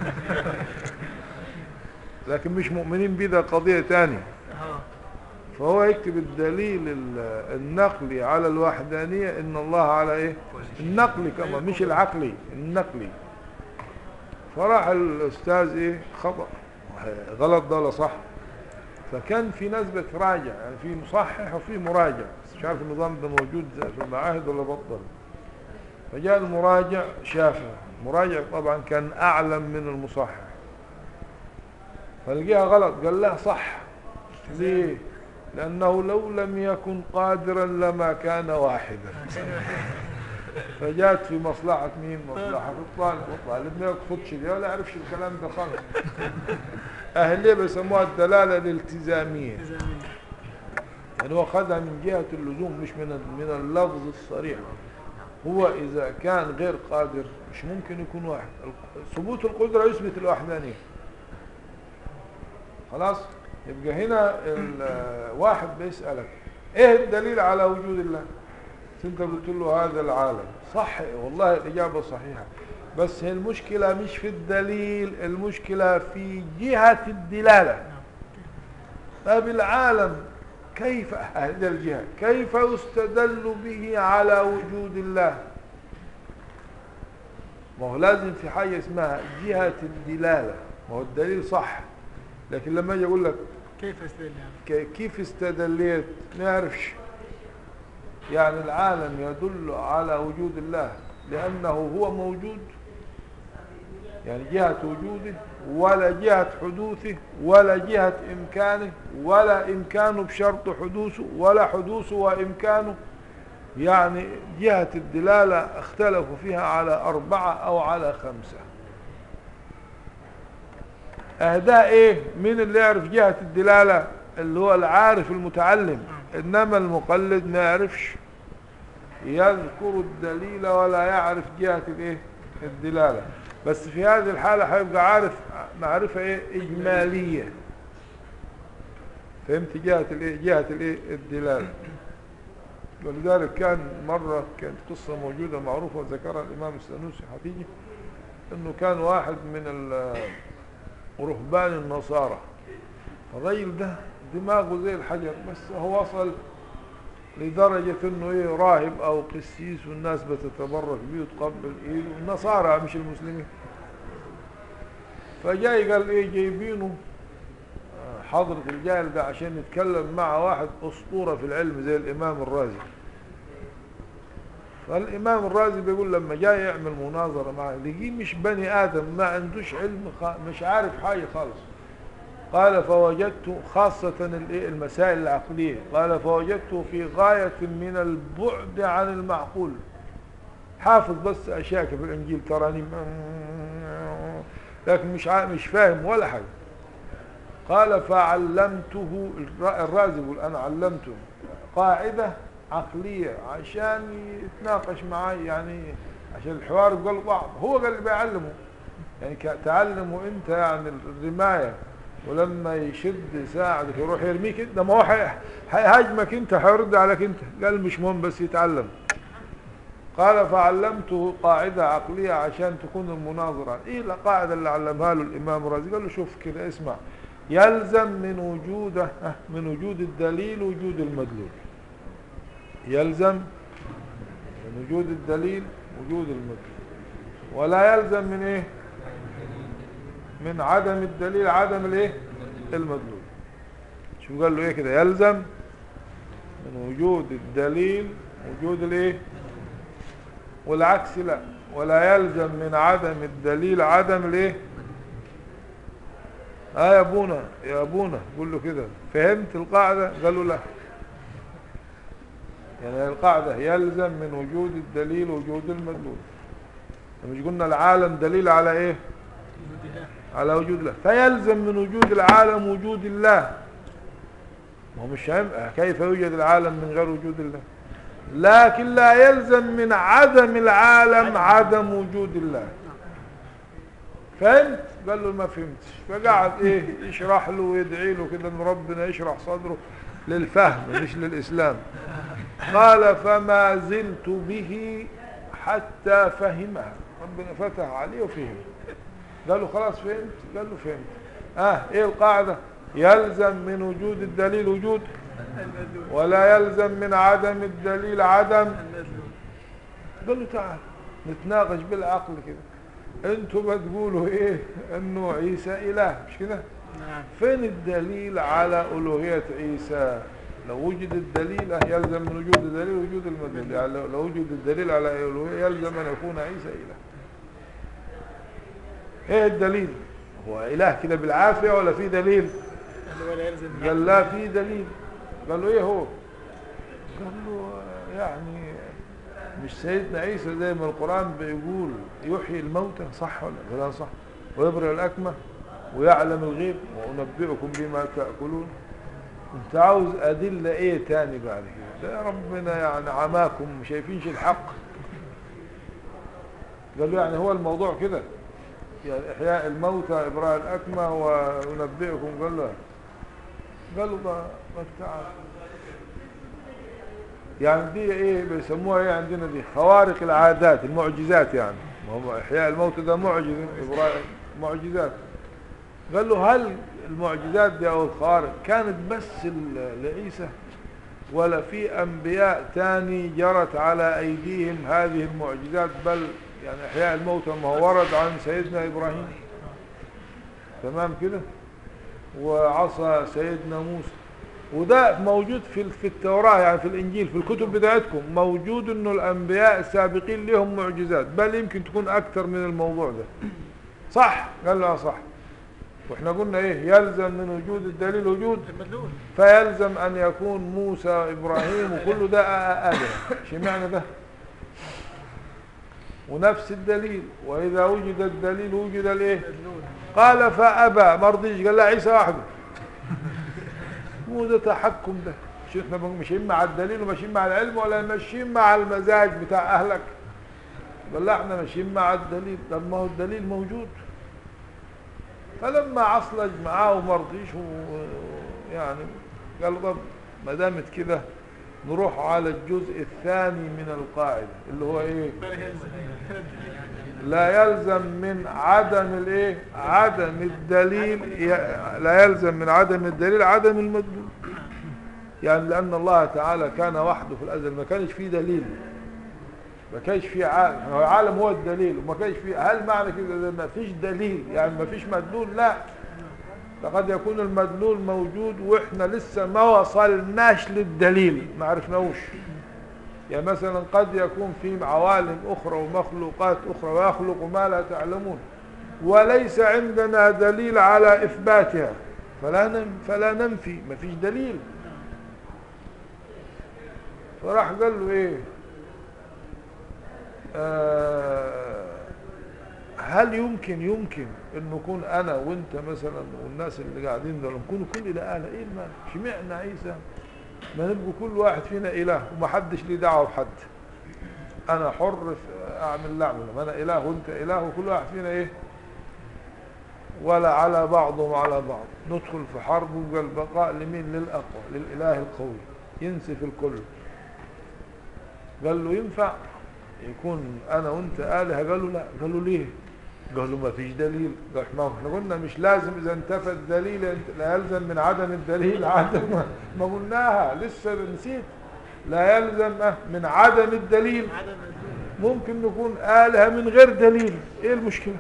لكن مش مؤمنين بيه ده قضية تانية اه فهو يكتب الدليل ال- النقلي على الوحدانية ان الله على ايه النقلي كمان مش العقلي النقلي فراح الاستاذ ايه خطأ غلط ده ولا صح فكان في ناس بتراجع يعني في مصحح وفي مراجع بس مش عارف النظام ده موجود في المعاهد ولا بطل فجاء المراجع شافه المراجع طبعا كان اعلم من المصحح فلقيها غلط قال له صح ليه لأنه لو لم يكن قادرا لما كان واحدا فجات في مصلحة مين مصلحة الطالب الطالب ما يقصدش دي ولا يعرفش الكلام ده خالص أهلية بيسموها الدلالة الالتزامية التزامية يعني هو خدها من جهة اللزوم مش من من اللفظ الصريح هو إذا كان غير قادر مش ممكن يكون واحد ثبوت القدرة يثبت الوحدانية خلاص يبقى هنا ال- واحد بيسألك ايه الدليل على وجود الله انت قلت له هذا العالم صح والله الإجابة صحيحة بس هي المشكلة مش في الدليل المشكلة في جهة الدلالة طيب العالم كيف هذه الجهة كيف يستدل به على وجود الله ما هو لازم في حاجة اسمها جهة الدلالة ما هو الدليل صح لكن لما اجي اقول لك كيف استدل يعني ك- كيف استدليت ما يعرفش يعني العالم يدل على وجود الله لأنه هو موجود يعني جهة وجوده ولا جهة حدوثه ولا جهة إمكانه ولا إمكانه بشرط حدوثه ولا حدوثه وإمكانه يعني جهة الدلالة اختلفوا فيها على أربعة أو على خمسة أهداء إيه مين اللي يعرف جهة الدلالة اللي هو العارف المتعلم إنما المقلد ما يعرفش يذكر الدليل ولا يعرف جهة الإيه الدلالة بس في هذه الحالة هيبقى عارف معرفة إيه إجمالية فهمت جهة الإيه جهة الإيه الدلالة ولذلك كان مرة كانت قصة موجودة معروفة ذكرها الإمام السنوسي حفيجي إنه كان واحد من ال- رهبان النصارى الرجل ده دماغه زي الحجر بس هو وصل لدرجة انه ايه راهب او قسيس والناس بتتبرك بيه وتقبل ايده النصارى مش المسلمين فجاي قال ايه جايبينه آه، حضرة الجاهل ده عشان يتكلم مع واحد اسطورة في العلم زي الامام الرازي فالامام الرازي بيقول لما جاي يعمل مناظرة معه لقيه مش بني ادم ما عندوش علم خ... مش عارف حاجة خالص قال فوجدت خاصة الإيه؟ المسائل العقلية قال فوجدته في غاية من البعد عن المعقول حافظ بس أشياء في الإنجيل ترانيم لكن مش عا- مش فاهم ولا حاجة قال فعلمته الر- الرازي يقول أنا علمته قاعدة عقلية عشان يتناقش معي يعني عشان الحوار يقول بعض هو قال اللي بيعلمه يعني ك- تعلموا انت يعني الرماية ولما يشد يساعدك يروح يرميك انت ما هو حي- هيهاجمك انت هيرد عليك انت قال مش مهم بس يتعلم قال فعلمته قاعدة عقلية عشان تكون المناظرة ايه القاعدة اللي علمها له الامام الرازي قال له شوف كده اسمع يلزم من وجوده اه، من وجود الدليل وجود المدلول يلزم من وجود الدليل وجود المدلول ولا يلزم من ايه من عدم الدليل عدم الايه المدلول شو قال له ايه كده يلزم من وجود الدليل وجود الايه والعكس لا ولا يلزم من عدم الدليل عدم الايه اه يا ابونا يا ابونا قول له كده فهمت القاعدة قال له لا يعني القاعدة يلزم من وجود الدليل وجود المدلول مش قلنا العالم دليل على ايه وجود الله على وجود الله فيلزم من وجود العالم وجود الله ما هو مش هم كيف يوجد العالم من غير وجود الله لكن لا يلزم من عدم العالم عدم وجود الله فهمت قال له ما فهمتش فقعد ايه يشرح له ويدعي له كده ان ربنا يشرح صدره للفهم مش للاسلام قال فما زلت به حتى فهمها ربنا فتح عليه وفهم قال له خلاص فهمت قال له فهمت اه ايه القاعدة يلزم من وجود الدليل وجود ولا يلزم من عدم الدليل عدم قال له تعال نتناقش بالعقل كده انتوا بتقولوا ايه انه عيسى اله مش كده نعم فين الدليل على الوهية عيسى لو وجد الدليل اه يلزم من وجود الدليل وجود المدلول يعني لو لو وجد الدليل على الوهية يلزم ان يكون عيسى اله ايه الدليل هو اله كده بالعافية ولا في دليل اللي ولا يلزم من قال لا في دليل قال له ايه هو قال له يعني مش سيدنا عيسى زي ما القرآن بيقول يحيي الموتى صح ولا ولا صح ويبرئ الأكمة ويعلم الغيب وأنبئكم بما تأكلون انت عاوز أدلة ايه تاني بعد كده ده ربنا يعني عماكم شايفينش الحق قال له يعني هو الموضوع كده يعني إحياء الموتى إبراء الأكمة وأنبئكم قال له قال له ما ما تعال يعني دي ايه بيسموها ايه عندنا دي خوارق العادات المعجزات يعني ما هو احياء الموت ده معجزه إبراء معجزات قال له هل المعجزات دي او الخوارق كانت بس ل- لعيسى ولا في انبياء تاني جرت على ايديهم هذه المعجزات بل يعني إحياء الموتى ما هو ورد عن سيدنا إبراهيم تمام كده وعصى سيدنا موسى وده موجود في في التوراة يعني في الإنجيل في الكتب بتاعتكم موجود إنه الأنبياء السابقين لهم معجزات بل يمكن تكون أكثر من الموضوع ده صح قال له صح واحنا قلنا ايه يلزم من وجود الدليل وجود المدلول فيلزم ان يكون موسى ابراهيم وكل ده آلهة اشمعنى ده ونفس الدليل واذا وجد الدليل وجد الايه مدلول قال فابى ما رضيش قال لا عيسى وحده مو ده تحكم ده مش احنا ماشيين مع الدليل وماشيين مع العلم ولا ماشيين مع المزاج بتاع اهلك بل لا احنا ماشيين مع الدليل طب ما هو الدليل موجود فلما عصلج معاه وما رضيش و- يعني قال طب ما دامت كده نروح على الجزء الثاني من القاعدة اللي هو ايه بل يلزم لا يلزم من عدم الايه عدم الدليل ي- لا يلزم من عدم الدليل عدم المدلول يعني لان الله تعالى كان وحده في الازل ما كانش فيه دليل ما كانش فيه عالم هو العالم هو الدليل وما كانش فيه هل معنى كده ده ما فيش دليل يعني ما فيش مدلول لا لقد يكون المدلول موجود واحنا لسه ما وصلناش للدليل ما عرفناهوش يعني مثلا قد يكون في عوالم أخرى ومخلوقات أخرى ويخلق ما لا تعلمون وليس عندنا دليل على إثباتها فلا نم فلا ننفي ما فيش دليل فراح قال له إيه آه هل يمكن يمكن أن نكون أنا وأنت مثلا والناس اللي قاعدين دول نكون كل إله إيه المانع شمعنا عيسى ما نبقوا كل واحد فينا إله ومحدش ليه دعوة بحد أنا حر في أعمل اللي أعمله ما أنا إله وأنت إله وكل واحد فينا إيه ولا على بعضهم على بعض ندخل في حرب ويبقى البقاء لمين للأقوى للإله القوي ينسف الكل قال له ينفع يكون أنا وأنت آلهة قالوا لا قالوا ليه قالوا ما فيش دليل قال ما احنا قلنا مش لازم إذا انتفى الدليل انت- لا يلزم من عدم الدليل عدم ما قلناها لسه نسيت لا يلزم من عدم الدليل عدم مدلول ممكن نكون آلهة من غير دليل ايه المشكلة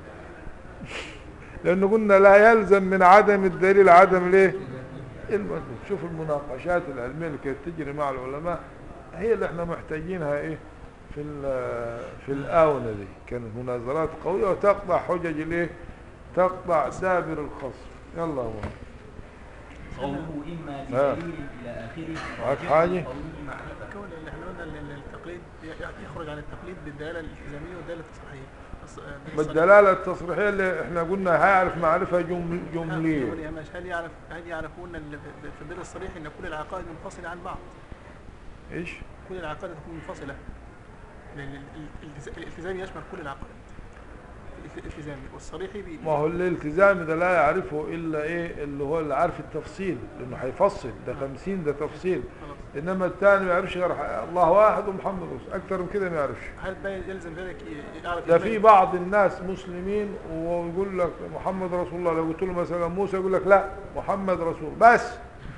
لأنه قلنا لا يلزم من عدم الدليل عدم الايه المدلول شوف المناقشات العلمية اللي كانت تجري مع العلماء هي اللي احنا محتاجينها ايه في ال- في الآونة دي كانت مناظرات قوية وتقطع حجج الايه تقطع دابر الخصم يلا يا مولانا. قوله إما آه. بدليل إلى آخره معاك حاجة؟ كون اللي احنا قلنا ال- ال- التقليد ي- يخرج عن التقليد بالدلاله الالتزاميه والدلاله التصحيحيه بس- آه، بالدلالة التصريحية اللي احنا قلنا هيعرف معرفة جمل جملية يقول يا ماشي هل يعرف هل يعرفون ال- في- في الدليل الصريح ان كل العقائد منفصله عن بعض ايش كل العقائد تكون منفصله لان ال- ال- الالتز- الالتزام يشمل كل العقائد الالت- الالتزامي والصريحي بي ما هو الالتزام ده لا يعرفه الا ايه اللي هو اللي عارف التفصيل لانه هيفصل ده خمسين ده تفصيل خلاص انما الثاني ما يعرفش غير ح- الله واحد ومحمد رسول اكثر من كده ما يعرفش هل بقى يلزم ذلك ي- يعرف ده يفرق؟ في بعض الناس مسلمين ويقول لك محمد رسول الله لو قلت له مثلا موسى يقول لك لا محمد رسول بس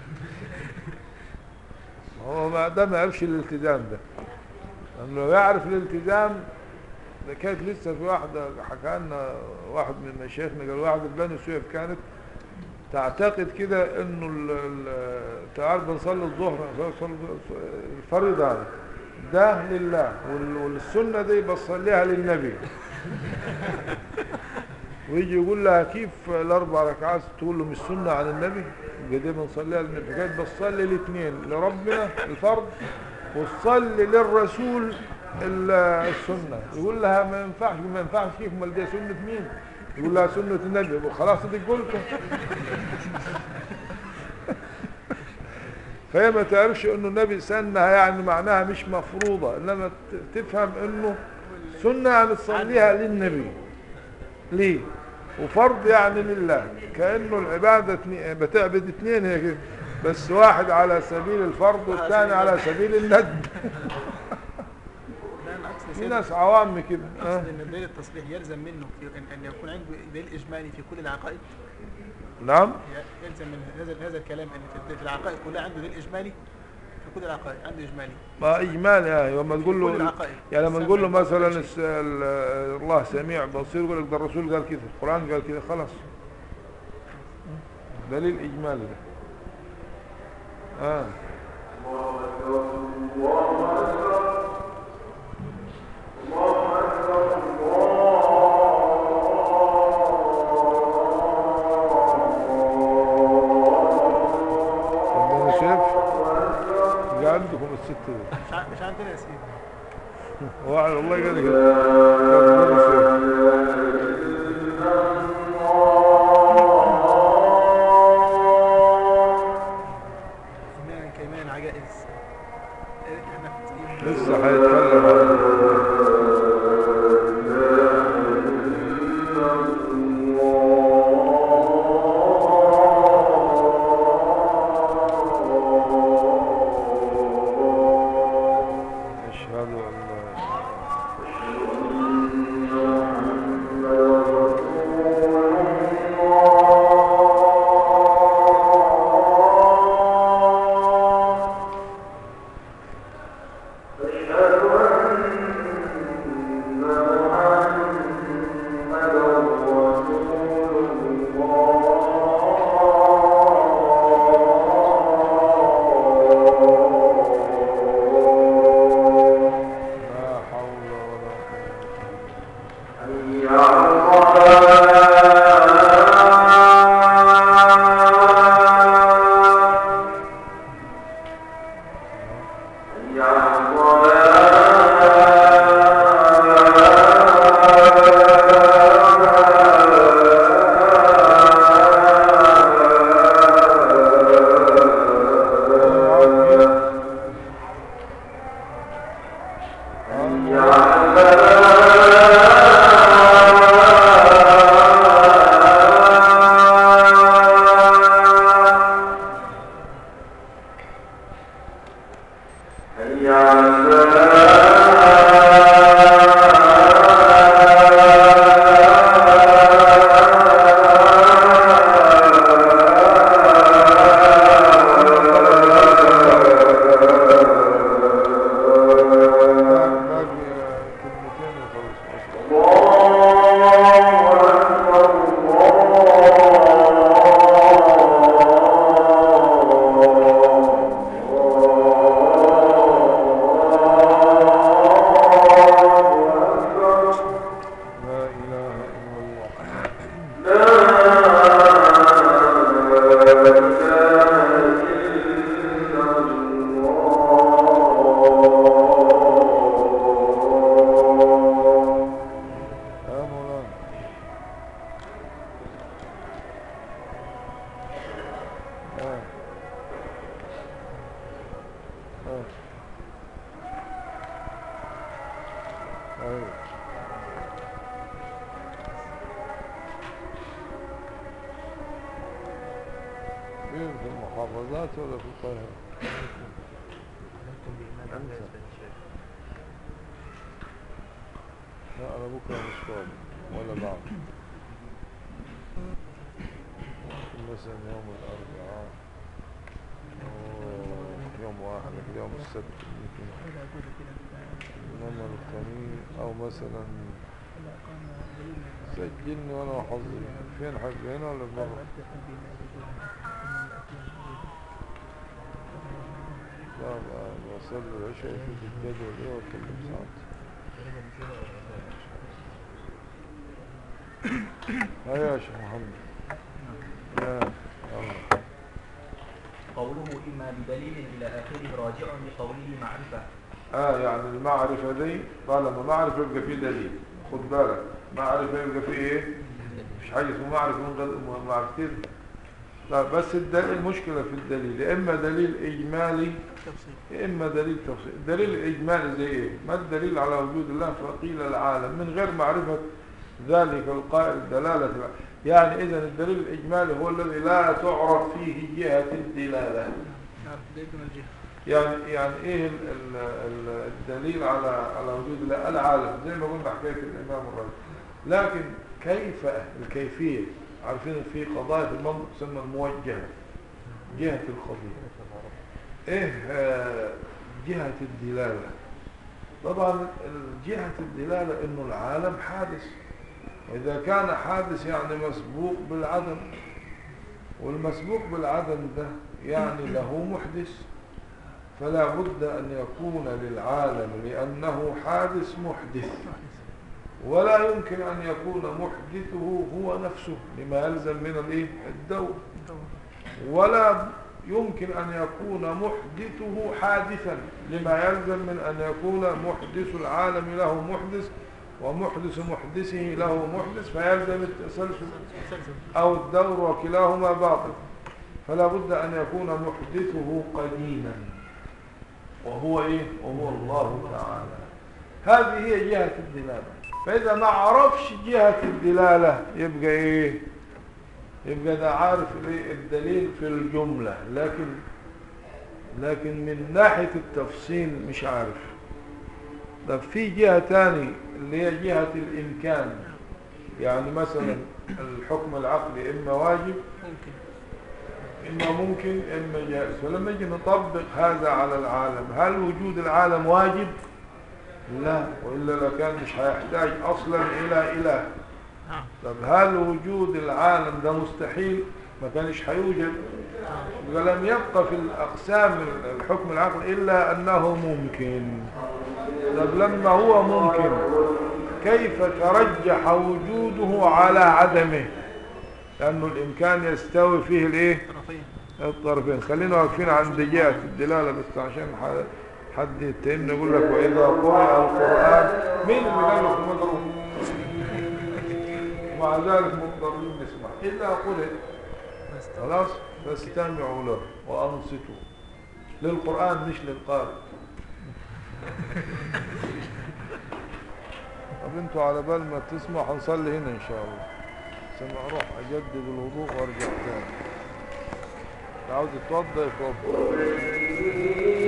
هو ما ده ما يعرفش الالتزام ده لانه لو يعرف الالتزام ده كانت لسه في واحدة حكى لنا واحد من مشايخنا قال واحدة في بني سويف كانت تعتقد كده انه ال- ال- تعال بنصلي الظهر نصلي الفريضة هذا ده لله وال- والسنة دي بصليها للنبي ويجي يقول لها كيف الاربع ركعات تقول له مش سنه عن النبي قد ايه بنصليها للنبي كانت بتصلي الاثنين لربنا الفرض وتصلي للرسول ال- السنه يقول لها ما ينفعش ما ينفعش كيف امال دي سنه مين يقول لها سنه النبي يقول خلاص دي قلته فهي ما تعرفش انه النبي سنها يعني معناها مش مفروضه انما ت- تفهم انه سنه يعني تصليها للنبي ليه وفرض يعني لله كأنه العبادة اتنين- بتعبد اثنين هي كده بس واحد على سبيل الفرض والثاني على سبيل الند لا العكس يا في سيدي. ناس عوام كده اقصد آه. ان الدليل التصريح يلزم منه في ان, أن يكون عنده دليل اجمالي في كل العقائد نعم ي- يلزم من هذا هذا الكلام ان في- في العقائد كلها عنده دليل اجمالي في كل العقائد عنده اجمالي ما اجمالي اه لما تقول كل له العقائد يعني لما السمع نقول له والبصر مثلا شيء. الس- ال- الله سميع بصير يقول لك ده الرسول قال كذا القرآن قال كذا خلاص دليل إجمالي ده آه ربنا شايف قال عندكم الست دي مش ع- مش عندنا يا سيدي واحد والله قال لي كده قال ربنا شايف إيمان كإيمان عجائز يا ريت احنا في إيمان. لسه هيتكلم عن أشهد أن لا لا حول ولا قوة باقي كلمتين وخلص لا إله إلا الله يا مولانا آه. آه. أيوة. فين في المحافظات ولا في القاهرة؟ عليكم بإيمان أنت. الله يثبت الشيء. لا أنا بكرة مش فاضي ولا بعد ممكن مثلا يوم الأربعاء أو يوم واحد لكن يوم السبت يمكن إنما الخميس أو مثلا سجلني وأنا وحظي فين حق هنا ولا برا؟ لا ب- بصلي العشاء في الجدول إيه وأكلم ساعتي أيوة يا شيخ محمد يا الله قوله إما بدليل إلى آخره راجع لقوله معرفة اه يعني المعرفة دي طالما معرفة يبقى فيه دليل خد بالك معرفة يبقى فيه ايه مش حاجة اسمه معرفة من غير م- معرفتين لا بس الدليل المشكلة في الدليل يا اما دليل اجمالي تفصيل يا اما دليل تفصيل الدليل الاجمالي زي ايه ما الدليل على وجود الله فقيل العالم من غير معرفة ذلك القائل دلالة يعني اذا الدليل الاجمالي هو الذي لا تعرف فيه جهة الدلالة نعرف دليل من الجهة يعني يعني ايه ال ال ال الدليل على على وجود الله العالم زي ما قلنا حكايه الامام الرازي لكن كيف الكيفيه عارفين في قضايا في المنطق تسمى الموجهه جهه القضيه ايه آه، جهة الدلالة طبعا جهة الدلالة انه العالم حادث واذا كان حادث يعني مسبوق بالعدم والمسبوق بالعدم ده يعني له محدث فلا بد ان يكون للعالم لانه حادث محدث ولا يمكن ان يكون محدثه هو نفسه لما يلزم من الايه الدور ولا يمكن أن يكون محدثه حادثا لما يلزم من أن يكون محدث العالم له محدث ومحدث محدثه له محدث فيلزم التسلسل أو الدور وكلاهما باطل فلا بد أن يكون محدثه قديما وهو إيه؟ وهو الله تعالى هذه هي جهة الدلالة فإذا ما عرفش جهة الدلالة يبقى إيه؟ يبقى ده عارف الايه الدليل في الجملة لكن لكن من ناحية التفصيل مش عارف طب في جهة تاني اللي هي جهة الإمكان يعني مثلا الحكم العقلي إما واجب ممكن إما ممكن إما جائز فلما نجي نطبق هذا على العالم هل وجود العالم واجب؟ لا وإلا لكان مش هيحتاج أصلا إلى إله نعم طب هل وجود العالم ده مستحيل ما كانش هيوجد يبقى لم يبقى في الأقسام الحكم العقلي إلا أنه ممكن طب لما هو ممكن كيف ترجح وجوده على عدمه لأنه الإمكان يستوي فيه الإيه طرفين الطرفين خلينا واقفين عند جهة الدلالة بس عشان ح- حد يتهمني يقول لك وإذا قرأ القرآن مين اللي قال لك مضروب ومع ذلك مضطرين نسمع إذا قرأ خلاص فاستمعوا له وأنصتوا للقرآن مش للقارئ طب انتوا على بال ما تسمع هنصلي هنا ان شاء الله سمع اروح اجدد الوضوء وارجع تاني عاوز يتوضا يتوضا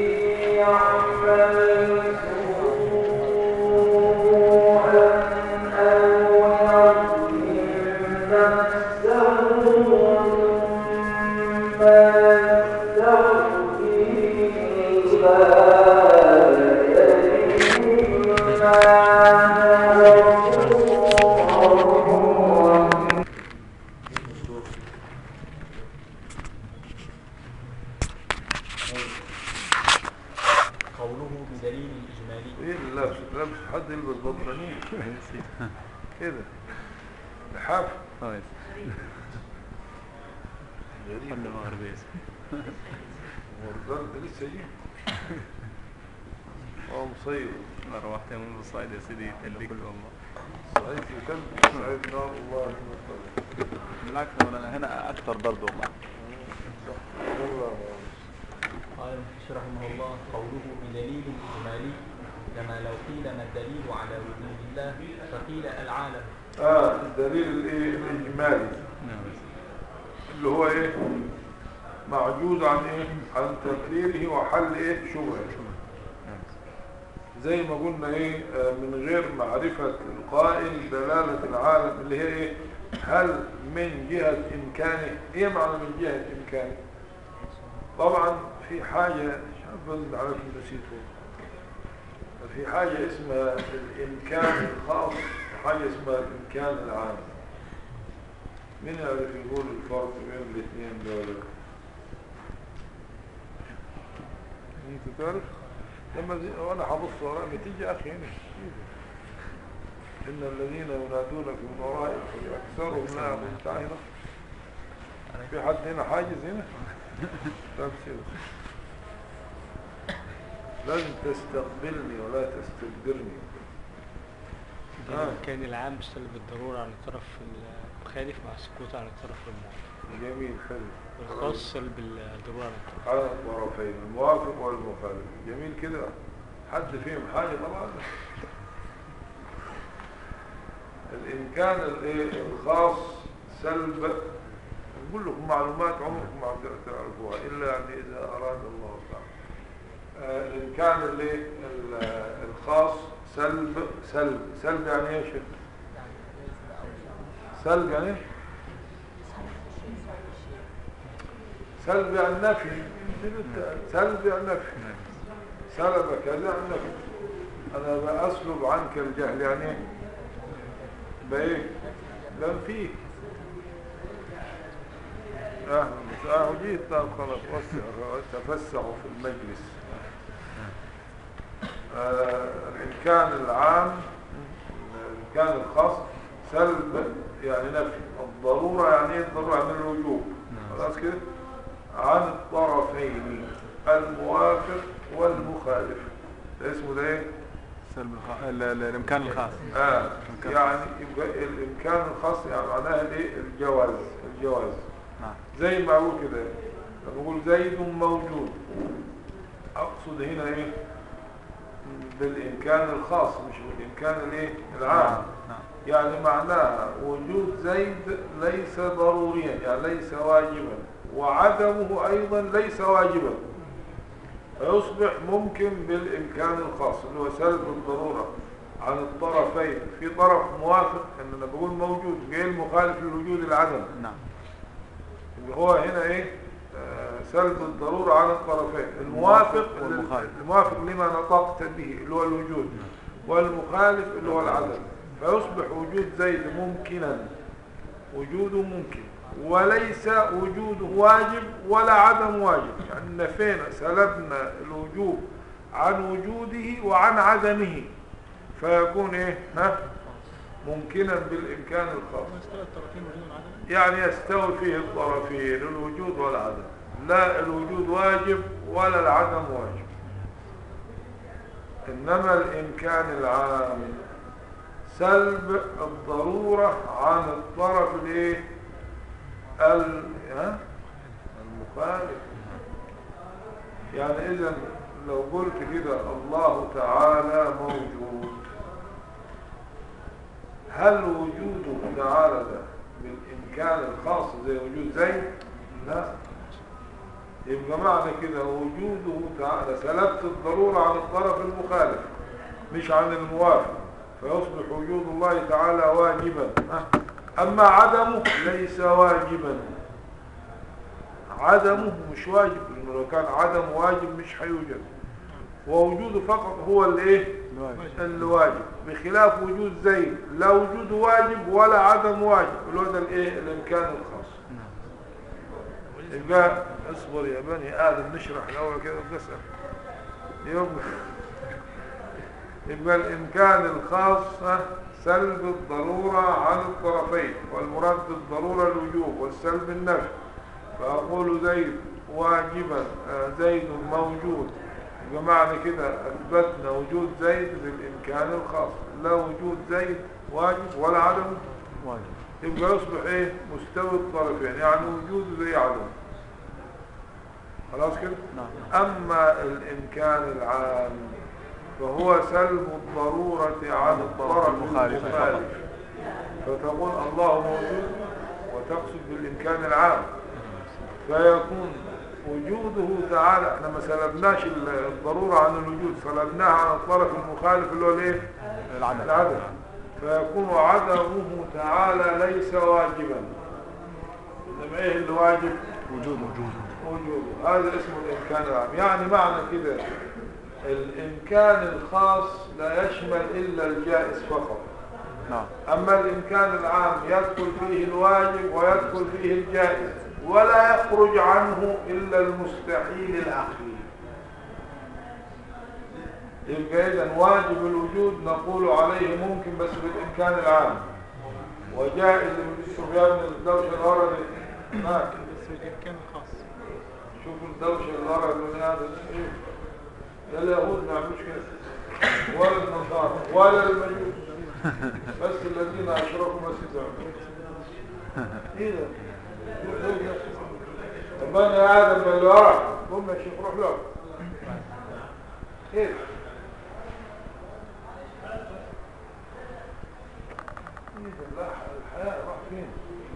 قوله بدليل إجمالي ايه اللي لابس لابس حد يلبس بطانيه كده لحاف كويس غريب قلنا مغربية والبرد لسه جه اه مصيب انا روحت من الصعيد يا سيدي يتلك والله صعيد الكلب صعيد نار الله المطلب بالعكس انا هنا اكثر برضه والله والله قال المحشي رحمه الله قوله بدليل إجمالي كما لو قيل ما الدليل على وجود الله فقيل العالم اه الدليل الايه الاجمالي نعم اللي هو ايه معجوز عن ايه عن تقريره وحل ايه شبهه زي ما قلنا ايه آه، من غير معرفة القائل دلالة العالم اللي هي ايه هل من جهة امكانه ايه معنى من جهة امكانه طبعا في حاجة مش عارف بزد عليكم نسيته في حاجة اسمها الامكان الخاص وحاجة اسمها الامكان العام مين يعرف يقول الفرق بين الاثنين دول انت تعرف لما زي... وانا حبص وراء ما تيجي اخي هنا ان الذين ينادونك من ورائك اكثرهم لا يعلمون تعالى هنا في حد هنا حاجز هنا لا بصير لازم تستقبلني ولا تستكبرني آه. كان العام بيشتغل بالضرورة على الطرف المخالف مع السكوت على الطرف الموافق جميل حلو والخاص بالضرورة على الطرف على الطرفين الموافق والمخالف جميل كده حد فيهم حاجة طبعا الإمكان الإيه؟ الخاص سلب نقول لكم معلومات عمركم ما تعرفوها إلا يعني إذا أراد الله تعالى آه، الإمكان اللي ال- الخاص سلب سلب سلب يعني ايه يا شيخ سلب يعني إيه؟ سلب يعني نفي سلب يعني نفي سلب كذا عن نفي انا بأسلب عنك الجهل يعني ايه بايه بنفيه اه بس اه جيت طب خلاص وسع تفسحوا في المجلس آه الامكان العام الامكان الخاص سلب يعني نفي الضرورة يعني ايه الضرورة يعني الوجوب خلاص كده عن الطرفين الموافق والمخالف ده اسمه ده ايه سلب الخ... ال- ال- الامكان الخاص اه يعني يبقى الامكان الخاص يعني معناها الايه الجواز الجواز نعم زي ما اقول كده لما اقول زيد موجود اقصد هنا ايه بالامكان الخاص مش بالامكان الايه العام نعم يعني معناها وجود زيد ليس ضروريا يعني ليس واجبا وعدمه ايضا ليس واجبا فيصبح ممكن بالامكان الخاص اللي هو سلب الضروره عن الطرفين في طرف موافق ان انا بقول موجود غير مخالف للوجود العدم نعم اللي هو هنا ايه آه، سلب الضرورة عن الطرفين الموافق والمخالف. الموافق لما نطقت به اللي هو الوجود والمخالف اللي هو العدم فيصبح وجود زيد ممكنا وجوده ممكن وليس وجوده واجب ولا عدم واجب يعني نفينا سلبنا الوجوب عن وجوده وعن عدمه فيكون ايه ها ممكنا بالامكان الخاص مستوى الطرفين وجود العدم يعني يستوي فيه الطرفين الوجود والعدم لا الوجود واجب ولا العدم واجب إنما الإمكان العام سلب الضرورة عن الطرف الايه ال... ها؟ المخالف يعني إذا لو قلت كده الله تعالى موجود هل وجوده تعالى ده بالإمكان الخاص زي وجود زيد لا يبقى معنى كده وجوده تعالى سلبت الضرورة عن الطرف المخالف مش عن الموافق فيصبح وجود الله تعالى واجبا ها؟ أما عدمه ليس واجبا عدمه مش واجب لأنه لو كان عدم واجب مش هيوجد ووجوده فقط هو الايه الواجب. الواجب بخلاف وجود زيد لا وجود واجب ولا عدم واجب اللي هو ده الايه الامكان الخاص يبقى اصبر يا بني ادم نشرح الاول كده ونسال يبقى يبقى الامكان الخاص ها، سلب الضروره عن الطرفين والمراد بالضروره الوجوب والسلب النفي فاقول زيد واجبا آه، زيد موجود يبقى معنى كده اثبتنا وجود زيد بالامكان الخاص لا وجود زيد واجب ولا عدم واجب يبقى يصبح ايه مستوي الطرفين يعني وجوده زي عدم خلاص كده نعم اما الامكان العام فهو سلب الضرورة عن الطرف المخالف المخالف فتقول الله موجود وتقصد بالامكان العام فيكون وجوده تعالى احنا ما سلبناش الضرورة عن الوجود سلبناها عن الطرف المخالف اللي هو الايه العدم العدم فيكون عدمه تعالى ليس واجبا انما ايه اللي واجب وجود وجود وجوده هذا اسمه الامكان العام يعني معنى كده الامكان الخاص لا يشمل الا الجائز فقط نعم اما الامكان العام يدخل فيه الواجب ويدخل فيه الجائز ولا يخرج عنه الا المستحيل العقلي يبقى اذا واجب الوجود نقول عليه ممكن بس بالامكان العام وجائز شوف يا ابن الدوشه الورد هناك بس الامكان الخاص شوف الدوشه الورد من هذا إيه؟ يا اليهود ما يعملوش كده ولا النصارى ولا المجوس بس الذين اشركوا بس يزعمون ايه ده طب انا يا ادم اللي ورا قوم يا شيخ روح له ايه ده؟ ايه ده لا الحياة راح فين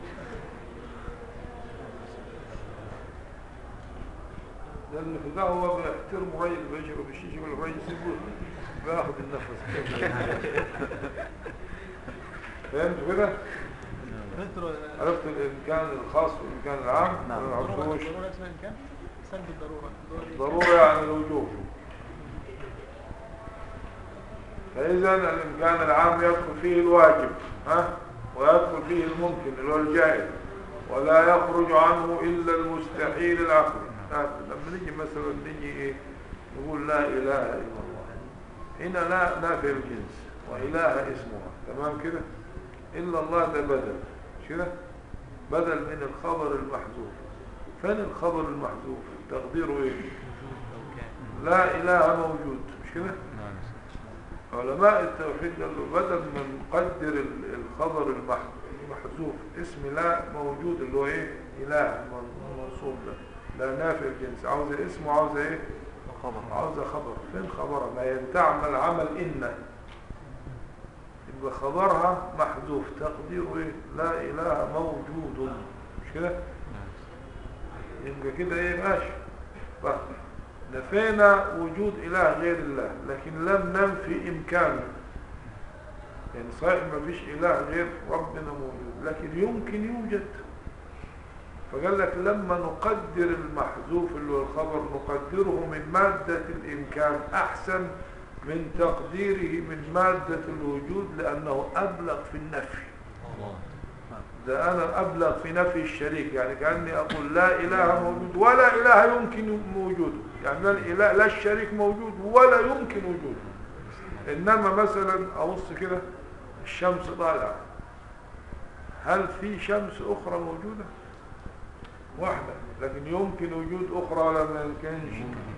ده اللي في ده هو بيحترم رجل بيشرب الشيشة يقول الرجل سيبوه بياخد النفس فهمت كده؟ مثل عرفت الامكان الخاص والامكان العام نعم. ولا ما الضرورة عرفتوش الضرورة اسمها إمكان سلب الضرورة ضرورة يعني الوجوب فإذا الإمكان العام يدخل فيه الواجب ها ويدخل فيه الممكن اللي هو الجائز ولا يخرج عنه إلا المستحيل العقلي ها، لما نيجي مثلا نيجي إيه نقول لا إله إلا الله هنا لا نافع الجنس وإله اسمها تمام كده إلا الله ده بدل مش كده بدل من الخبر المحذوف فين الخبر المحذوف تقديره ايه لا اله موجود مش كده علماء التوحيد قالوا بدل ما نقدر ال- الخبر المح- المحذوف اسم لا موجود اللي هو ايه اله من- منصوب ده لا نافع الجنس عاوز اسمه عاوز ايه خبر عاوز خبر فين خبرها ما ينتعمل عمل إن يبقى خبرها محذوف تقديره ايه لا اله موجود مش كده يبقى كده ايه ماشي طيب نفينا وجود اله غير الله لكن لم ننفي امكانه يعني صحيح ما فيش اله غير ربنا موجود لكن يمكن يوجد فقال لك لما نقدر المحذوف اللي هو الخبر نقدره من مادة الإمكان أحسن من تقديره من مادة الوجود لأنه أبلغ في النفي ده أنا أبلغ في نفي الشريك يعني كأني أقول لا إله موجود ولا إله يمكن وجوده يعني لا الإله لا الشريك موجود ولا يمكن وجوده إنما مثلا أبص كده الشمس طالعة هل في شمس أخرى موجودة؟ واحدة لكن يمكن وجود أخرى ولا ما يمكنش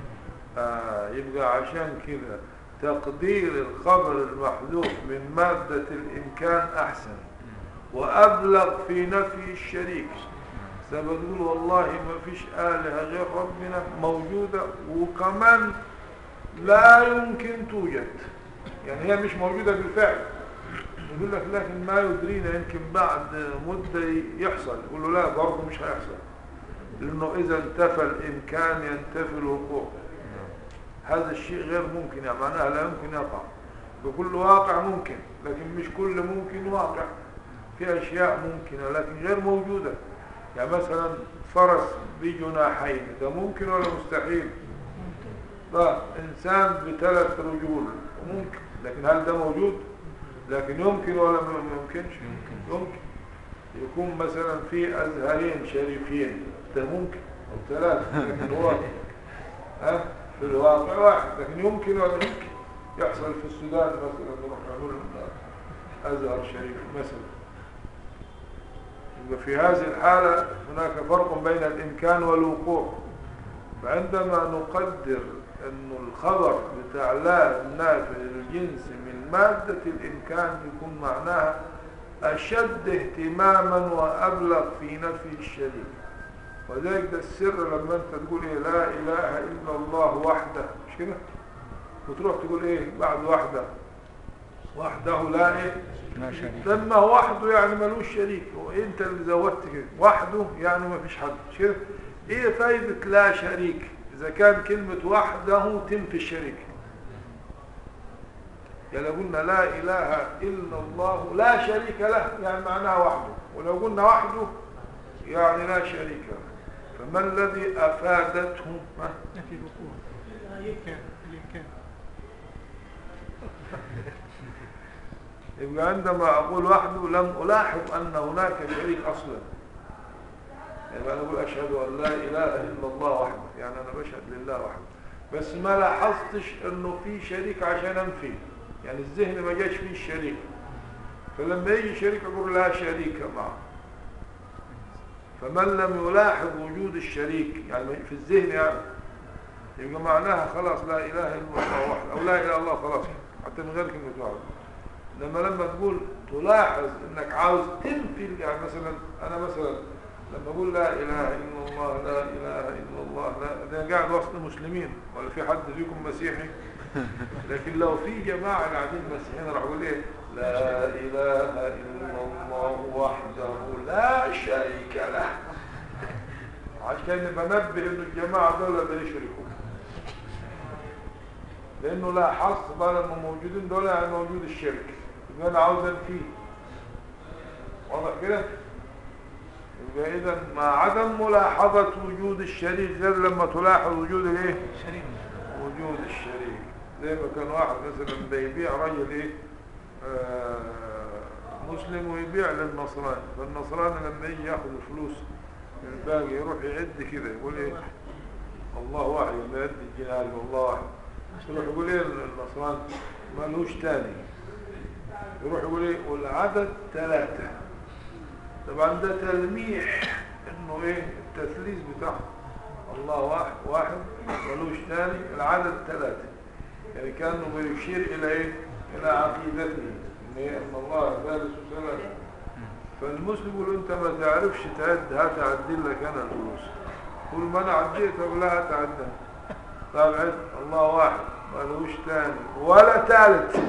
آه يبقى عشان كده تقدير الخبر المحذوف من مادة الإمكان أحسن وأبلغ في نفي الشريك سبتقول والله ما فيش آلهة غير ربنا موجودة وكمان لا يمكن توجد يعني هي مش موجودة بالفعل يقول لك لكن ما يدرينا يمكن بعد مدة يحصل يقول له لا برضه مش هيحصل لأنه إذا انتفى الإمكان ينتفي الوقوع هذا الشيء غير ممكن يعني معناها لا يمكن يقع بكل واقع ممكن لكن مش كل ممكن واقع في أشياء ممكنة لكن غير موجودة يعني مثلا فرس بجناحين ده ممكن ولا مستحيل لا إنسان بثلاث رجول ممكن لكن هل ده موجود لكن يمكن ولا ما يمكنش يمكن يكون مثلا في أزهرين شريفين ده ممكن أو ثلاثة لكن هو ها في الواقع واحد لكن يمكن ولا يمكن يحصل في السودان مثلا نروح نقول أزهر شريف مثلا يبقى في هذه الحالة هناك فرق بين الإمكان والوقوع فعندما نقدر أن الخبر بتاع لا النافع للجنس من مادة الإمكان يكون معناها أشد اهتماما وأبلغ في نفي الشريك وذلك ده السر لما أنت تقول إيه لا إله إلا الله وحده مش كده وتروح تقول إيه بعد وحده وحده لا إيه لا شريك لما وحده يعني ملوش شريك وانت اللي زودت كده وحده يعني ما فيش حد مش كده ايه فايدة لا شريك اذا كان كلمة وحده تنفي الشريك يعني لو قلنا لا اله الا الله لا شريك له يعني معناها وحده ولو قلنا وحده يعني لا شريك له فما الذي افادته ها؟ نفي الوقوع الإمكان الإمكان يبقى عندما أقول وحده لم ألاحظ أن هناك شريك أصلا يعني أنا أقول أشهد أن لا إله إلا الله وحده يعني أنا بشهد لله وحده بس ما لاحظتش أنه في شريك عشان أنفي يعني الذهن ما جاش فيه الشريك فلما يجي شريك أقول لا شريك معه فمن لم يلاحظ وجود الشريك يعني في الذهن يعني يبقى معناها خلاص لا إله إلا الله وحده أو لا إله إلا الله خلاص حتى من غير كلمة واحدة لما لما تقول تلاحظ انك عاوز تنفي يعني مثلا انا مثلا لما اقول لا اله الا الله لا اله الا الله لا ده قاعد وسط مسلمين ولا في حد فيكم مسيحي لكن لو في جماعه قاعدين مسيحيين راح اقول ايه لا اله الا الله وحده لا شريك له عشان بنبه انه الجماعه دول لا يشركوا لانه لا حص بقى لما موجودين دول يعني موجود الشرك يبقى انا عاوز انفيه واضح كده يبقى اذا مع عدم ملاحظة وجود الشريك غير لما تلاحظ وجود الايه شريك وجود الشريك زي ما كان واحد مثلا بيبيع رجل ايه آه مسلم ويبيع للنصراني فالنصراني لما يجي ياخذ الفلوس من الباقي يروح يعد كده يقول ايه الله واحد لما يعد الجنيه الله واحد يروح يقول ايه النصراني مالوش تاني يروح يقول ايه والعدد ثلاثة طبعا ده تلميح انه ايه التثليث بتاعه الله واحد واحد ملوش ثاني العدد ثلاثة يعني كانه بيشير الى ايه الى عقيدته ان إيه؟ ان الله ثالث ثلاثة فالمسلم يقول انت ما تعرفش تعد هات اعدل لك انا الفلوس كل ما انا عديت اقول لها تعدى طيب عد الله واحد ملوش ثاني ولا ثالث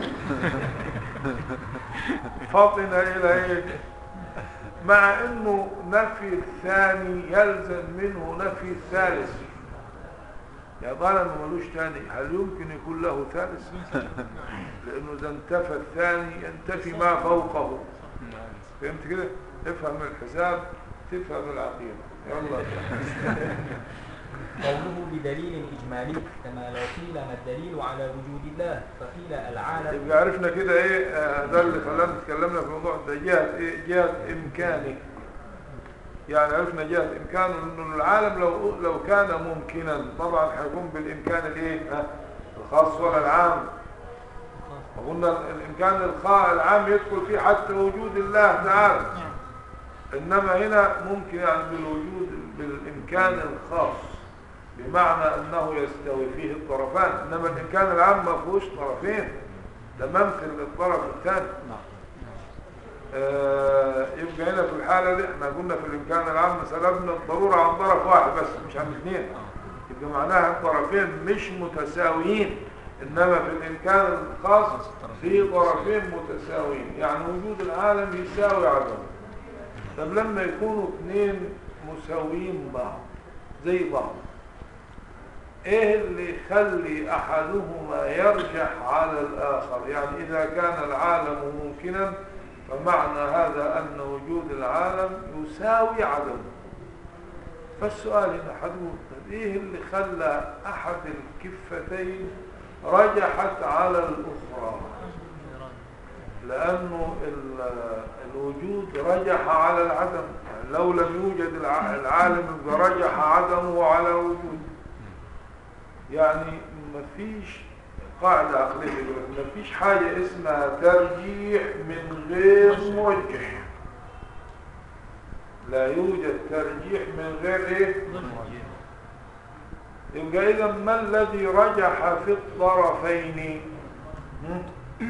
فطن الى ايه مع انه نفي الثاني يلزم منه نفي الثالث يا طالما ملوش ثاني هل يمكن يكون له ثالث لانه اذا انتفى الثاني ينتفي ما فوقه فهمت كده افهم الحساب تفهم العقيده يلا قوله بدليل إجمالي كما لو قيل ما الدليل على وجود الله فقيل العالم يبقى عرفنا كده ايه آه، ده اللي خلانا اتكلمنا في الموضوع ده جهه ايه جهه امكاني يعني عرفنا جهه امكانه انه العالم لو لو كان ممكنا طبعا هيكون بالامكان الايه ها، الخاص ولا العام وقلنا الامكان الخاص العام يدخل فيه حتى وجود الله تعالى انما هنا ممكن يعني بالوجود بالامكان الخاص بمعنى انه يستوي فيه الطرفان انما الامكان العام ما فيهوش طرفين ده ممثل للطرف الثاني آه يبقى هنا في الحالة دي احنا قلنا في الامكان العام سلبنا الضرورة عن طرف واحد بس مش عن اثنين يبقى معناها الطرفين مش متساويين انما في الامكان الخاص في طرفين متساويين يعني وجود العالم يساوي عدمه طب لما يكونوا اثنين مساويين بعض زي بعض ايه اللي يخلي احدهما يرجح على الاخر يعني اذا كان العالم ممكنا فمعنى هذا ان وجود العالم يساوي عدمه فالسؤال هنا حدود طب ايه اللي خلى احد الكفتين رجحت على الاخرى لانه ال- الوجود رجح على العدم يعني لو لم يوجد الع- العالم يبقى رجح عدمه على وجوده يعني مفيش قاعدة عقلية يقول مفيش حاجة اسمها ترجيح من غير مرجح لا يوجد ترجيح من غير ايه يبقى اذا ما الذي رجح في الطرفين هم؟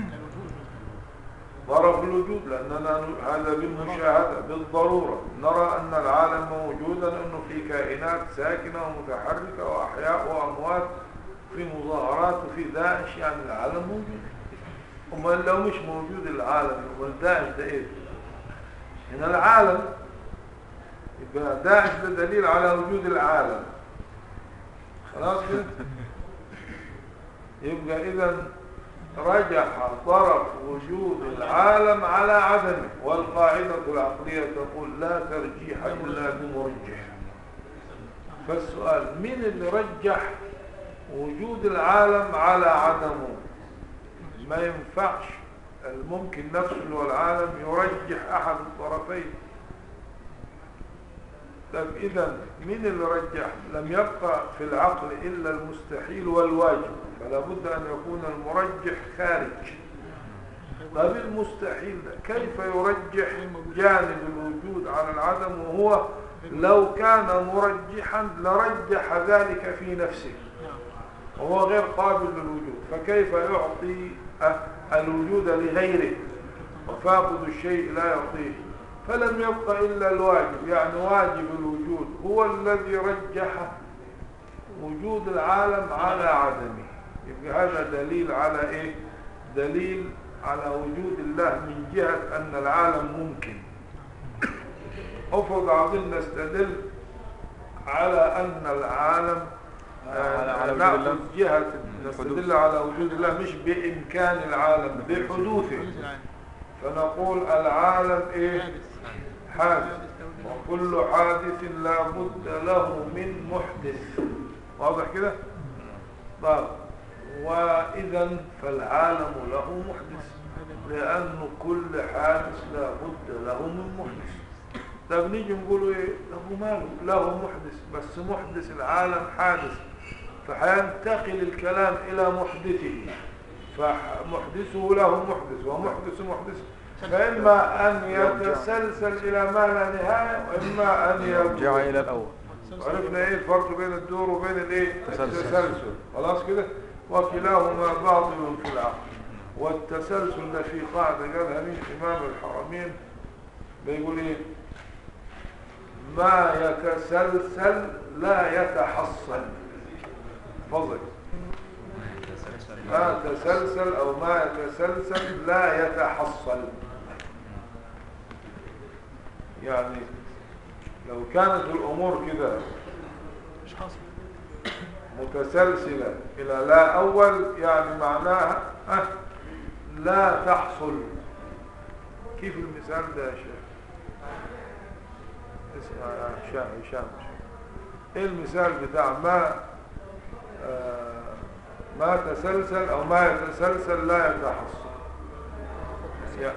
طرف الوجود لأننا ن- هذا بالمشاهدة بالضرورة نرى أن العالم موجودا أنه في كائنات ساكنة ومتحركة وأحياء وأموات في مظاهرات وفي داعش يعني العالم موجود أما لو مش موجود العالم يبقى داعش ده إيه هنا العالم يبقى داعش ده دليل على وجود العالم خلاص كده يبقى إذا رجح طرف وجود العالم على عدمه والقاعدة العقلية تقول لا ترجيح إلا بمرجح فالسؤال مين اللي رجح وجود العالم على عدمه ما ينفعش الممكن نفسه اللي هو العالم يرجح أحد الطرفين طب إذا مين اللي رجح لم يبقى في العقل إلا المستحيل والواجب فلا بد أن يكون المرجح خارج طب المستحيل ده كيف يرجح جانب الوجود على العدم وهو لو كان مرجحا لرجح ذلك في نفسه وهو غير قابل للوجود فكيف يعطي أه الوجود لغيره وفاقد الشيء لا يعطيه فلم يبق إلا الواجب يعني واجب الوجود هو الذي رجح وجود العالم على عدمه يبقى هذا دليل على إيه دليل على وجود الله من جهة أن العالم ممكن أفرض عاوزين نستدل على أن العالم على- على وجود نأخذ الله. جهة نستدل على وجود الله مش بإمكان العالم بحدوثه حدوث العالم فنقول العالم إيه حادث حادث وكل حادث لا بد له من محدث واضح كده طيب واذا فالعالم له محدث لأن كل حادث لا بد له من محدث طب نيجي نقول ايه له ماله له محدث بس محدث العالم حادث فحينتقل الكلام إلى محدثه فمحدثه له محدث ومحدث محدث فإما أن يتسلسل إلى ما لا نهاية وإما أن يرجع يرجع إلى الأول عرفنا ايه الفرق بين الدور وبين الايه التسلسل. التسلسل خلاص كده وكلاهما باطل في العقل والتسلسل ده في قاعدة قالها مين إمام الحرمين بيقول ايه ما يتسلسل لا يتحصل فضل ما تسلسل او ما يتسلسل لا يتحصل يعني لو كانت الامور كده مش حاصل متسلسلة إلى لا أول يعني معناها أه لا تحصل كيف المثال ده يا شيخ اسمع يا هشام هشام ايه المثال بتاع ما آه ما تسلسل او ما يتسلسل لا يتحصل يا-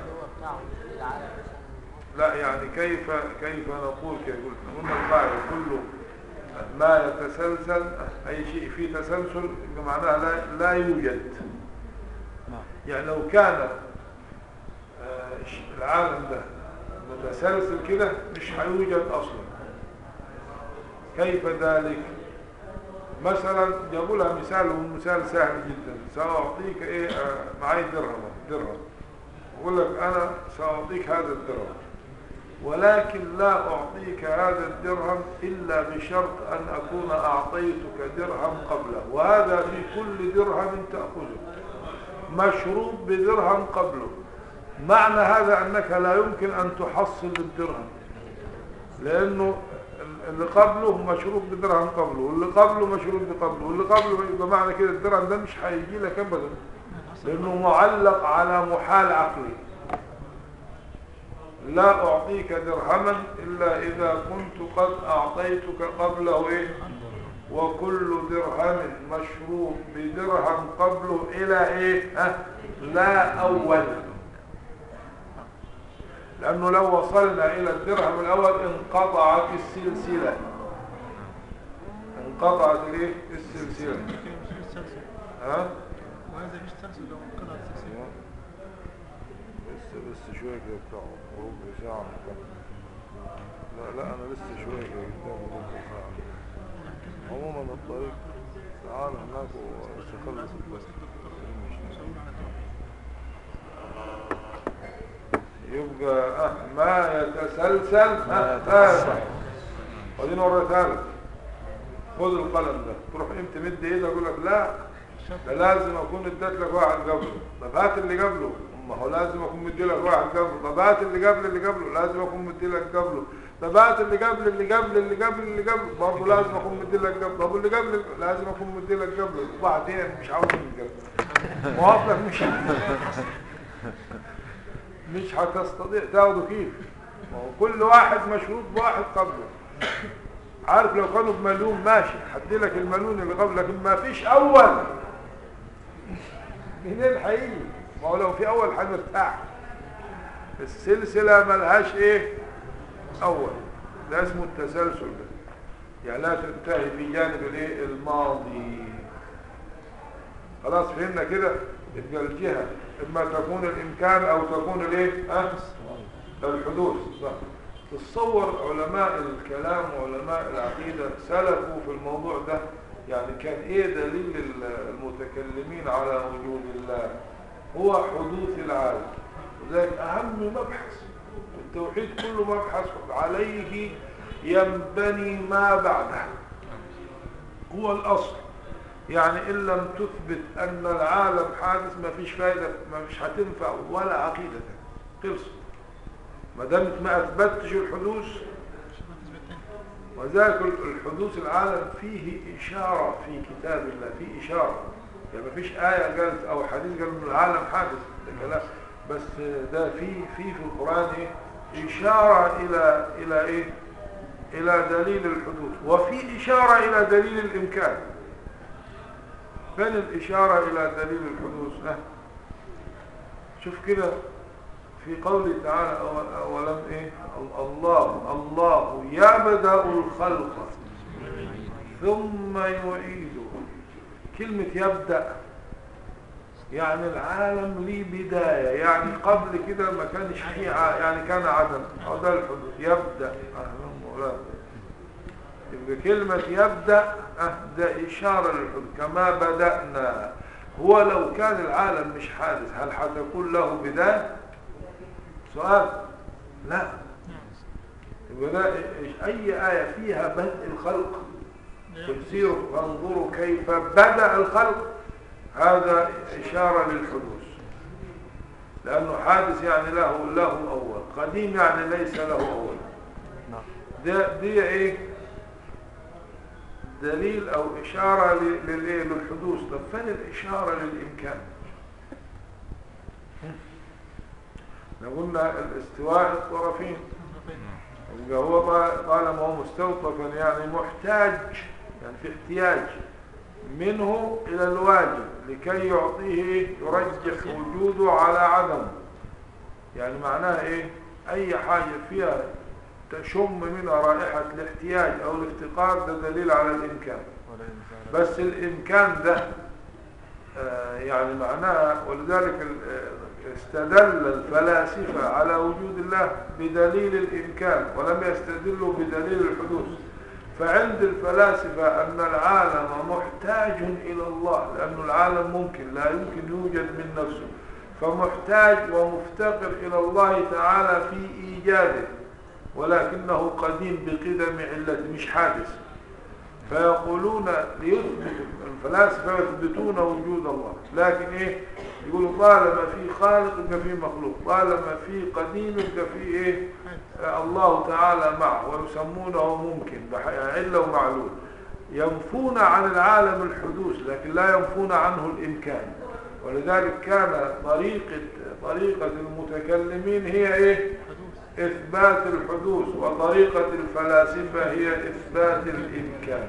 لا يعني كيف كيف نقول كيف يقول قلنا القاعدة كله ما يتسلسل أي شيء فيه تسلسل يبقى معناها لا, لا يوجد نعم يعني لو كان آه، ش- العالم ده متسلسل كده مش هيوجد أصلا كيف ذلك مثلا جابوا لها مثال ومثال سهل جدا سأعطيك ايه آه، معي درهم درهم يقول لك انا سأعطيك هذا الدرهم ولكن لا أعطيك هذا الدرهم إلا بشرط أن أكون أعطيتك درهم قبله وهذا في كل درهم تأخذه مشروط بدرهم قبله معنى هذا أنك لا يمكن أن تحصل الدرهم لأنه اللي قبله مشروط بدرهم قبله واللي قبله مشروط بقبله واللي قبله يبقى معنى كده الدرهم ده مش هيجي لك أبدا لأنه معلق على محال عقلي لا أعطيك درهما إلا إذا كنت قد أعطيتك قبله إيه وكل درهم مشروط بدرهم قبله إلى إيه ها؟ لا أول لأنه لو وصلنا إلى الدرهم الأول انقطعت السلسلة انقطعت الإيه السلسلة مش السلسل ها وهذا مش سلسل لو انقطع السلسل لسه بس شوية كده بتاع ربع ساعة نكمل. لا لا أنا لسه شوية كده قدامي ربع ساعة عموما الطريق تعال هناك وتخلص البس يبقى أه ما يتسلسل ما أه يتسلسل. آه. وبعدين وريتها لك خد القلم ده تروح انت مد ايدك يقول لك لا ده لازم اكون اديت لك واحد قبله طب هات اللي قبله ما هو لازم اكون مدي لك واحد قبله طب هات اللي قبل اللي قبله لازم اكون مدي لك قبله طب هات اللي قبل اللي قبل اللي قبل اللي قبل برضه لازم اكون مدي لك قبله طب اللي قبل لازم اكون مدي لك قبله وبعدين مش عاوز من قبله موافق مش مش هتستطيع تاخده كيف ما هو كل واحد مشروط بواحد قبله عارف لو كانوا بمليون ماشي هدي لك المليون اللي قبل لكن ما فيش اول منين هيجي ما هو لو في اول هنرتاح السلسله ملهاش ايه اول ده اسمه التسلسل ده يعني لا تنتهي في جانب الايه الماضي خلاص فهمنا كده يبقى الجهه اما تكون الامكان او تكون الايه ها الحدوث صح تصور علماء الكلام وعلماء العقيدة سلكوا في الموضوع ده يعني كان ايه دليل ال- المتكلمين على وجود الله هو حدوث العالم وذلك اهم مبحث التوحيد كله مبحث عليه ينبني ما بعده هو الاصل يعني ان لم تثبت ان العالم حادث ما فيش فايدة ما فيش هتنفع ولا عقيدة خلصت ما دامت ما اثبتش الحدوث وذلك الحدوث العالم فيه إشارة في كتاب الله فيه إشارة يعني ما فيش آية قالت أو حديث قال إن العالم حادث ده كلام بس ده في في في القرآن إيه إشارة إلى إلى إيه؟ إلى دليل الحدوث وفي إشارة إلى دليل الإمكان فين الإشارة إلى دليل الحدوث ها؟ شوف كده في قوله تعالى أول- أولم إيه الله الله يبدأ الخلق ثم يعيده كلمة يبدأ يعني العالم ليه بداية يعني قبل كده ما كانش فيه ع- يعني كان عدم أو ده الحدوث يبدأ أهلا مولانا يبقى كلمة يبدأ أه ده إشارة للحدوث كما بدأنا هو لو كان العالم مش حادث هل حتكون له بداية سؤال لا يبقى ده إيش- أي آية فيها بدء الخلق تفسير فانظروا كيف بدأ الخلق هذا إشارة للحدوث لأنه حادث يعني له له أول قديم يعني ليس له أول ده دي إيه دليل أو إشارة ل- للإيه للحدوث طب فين الإشارة للإمكان لو قلنا الاستواء الطرفين يبقى هو طال- طالما هو مستوطفا يعني محتاج يعني في احتياج منه إلى الواجب لكي يعطيه يرجح وجوده على عدمه يعني معناها إيه أي حاجة فيها تشم منها رائحة الاحتياج أو الافتقار ده دليل على الإمكان بس الإمكان ده آه، يعني معناها ولذلك ال- آه، استدل الفلاسفة على وجود الله بدليل الإمكان ولم يستدلوا بدليل الحدوث فعند الفلاسفة أن العالم محتاج إلى الله لأن العالم ممكن لا يمكن يوجد من نفسه فمحتاج ومفتقر إلى الله تعالى في إيجاده ولكنه قديم بقدم علته مش حادث فيقولون ليثبتوا الفلاسفة يثبتون وجود الله لكن ايه يقولوا طالما في خالق ففي مخلوق طالما في قديم ففي ايه آه الله تعالى معه ويسمونه ممكن بح- علة ومعلول ينفون عن العالم الحدوث لكن لا ينفون عنه الإمكان ولذلك كان طريقة طريقة المتكلمين هي ايه إثبات الحدوث وطريقة الفلاسفة هي إثبات الإمكان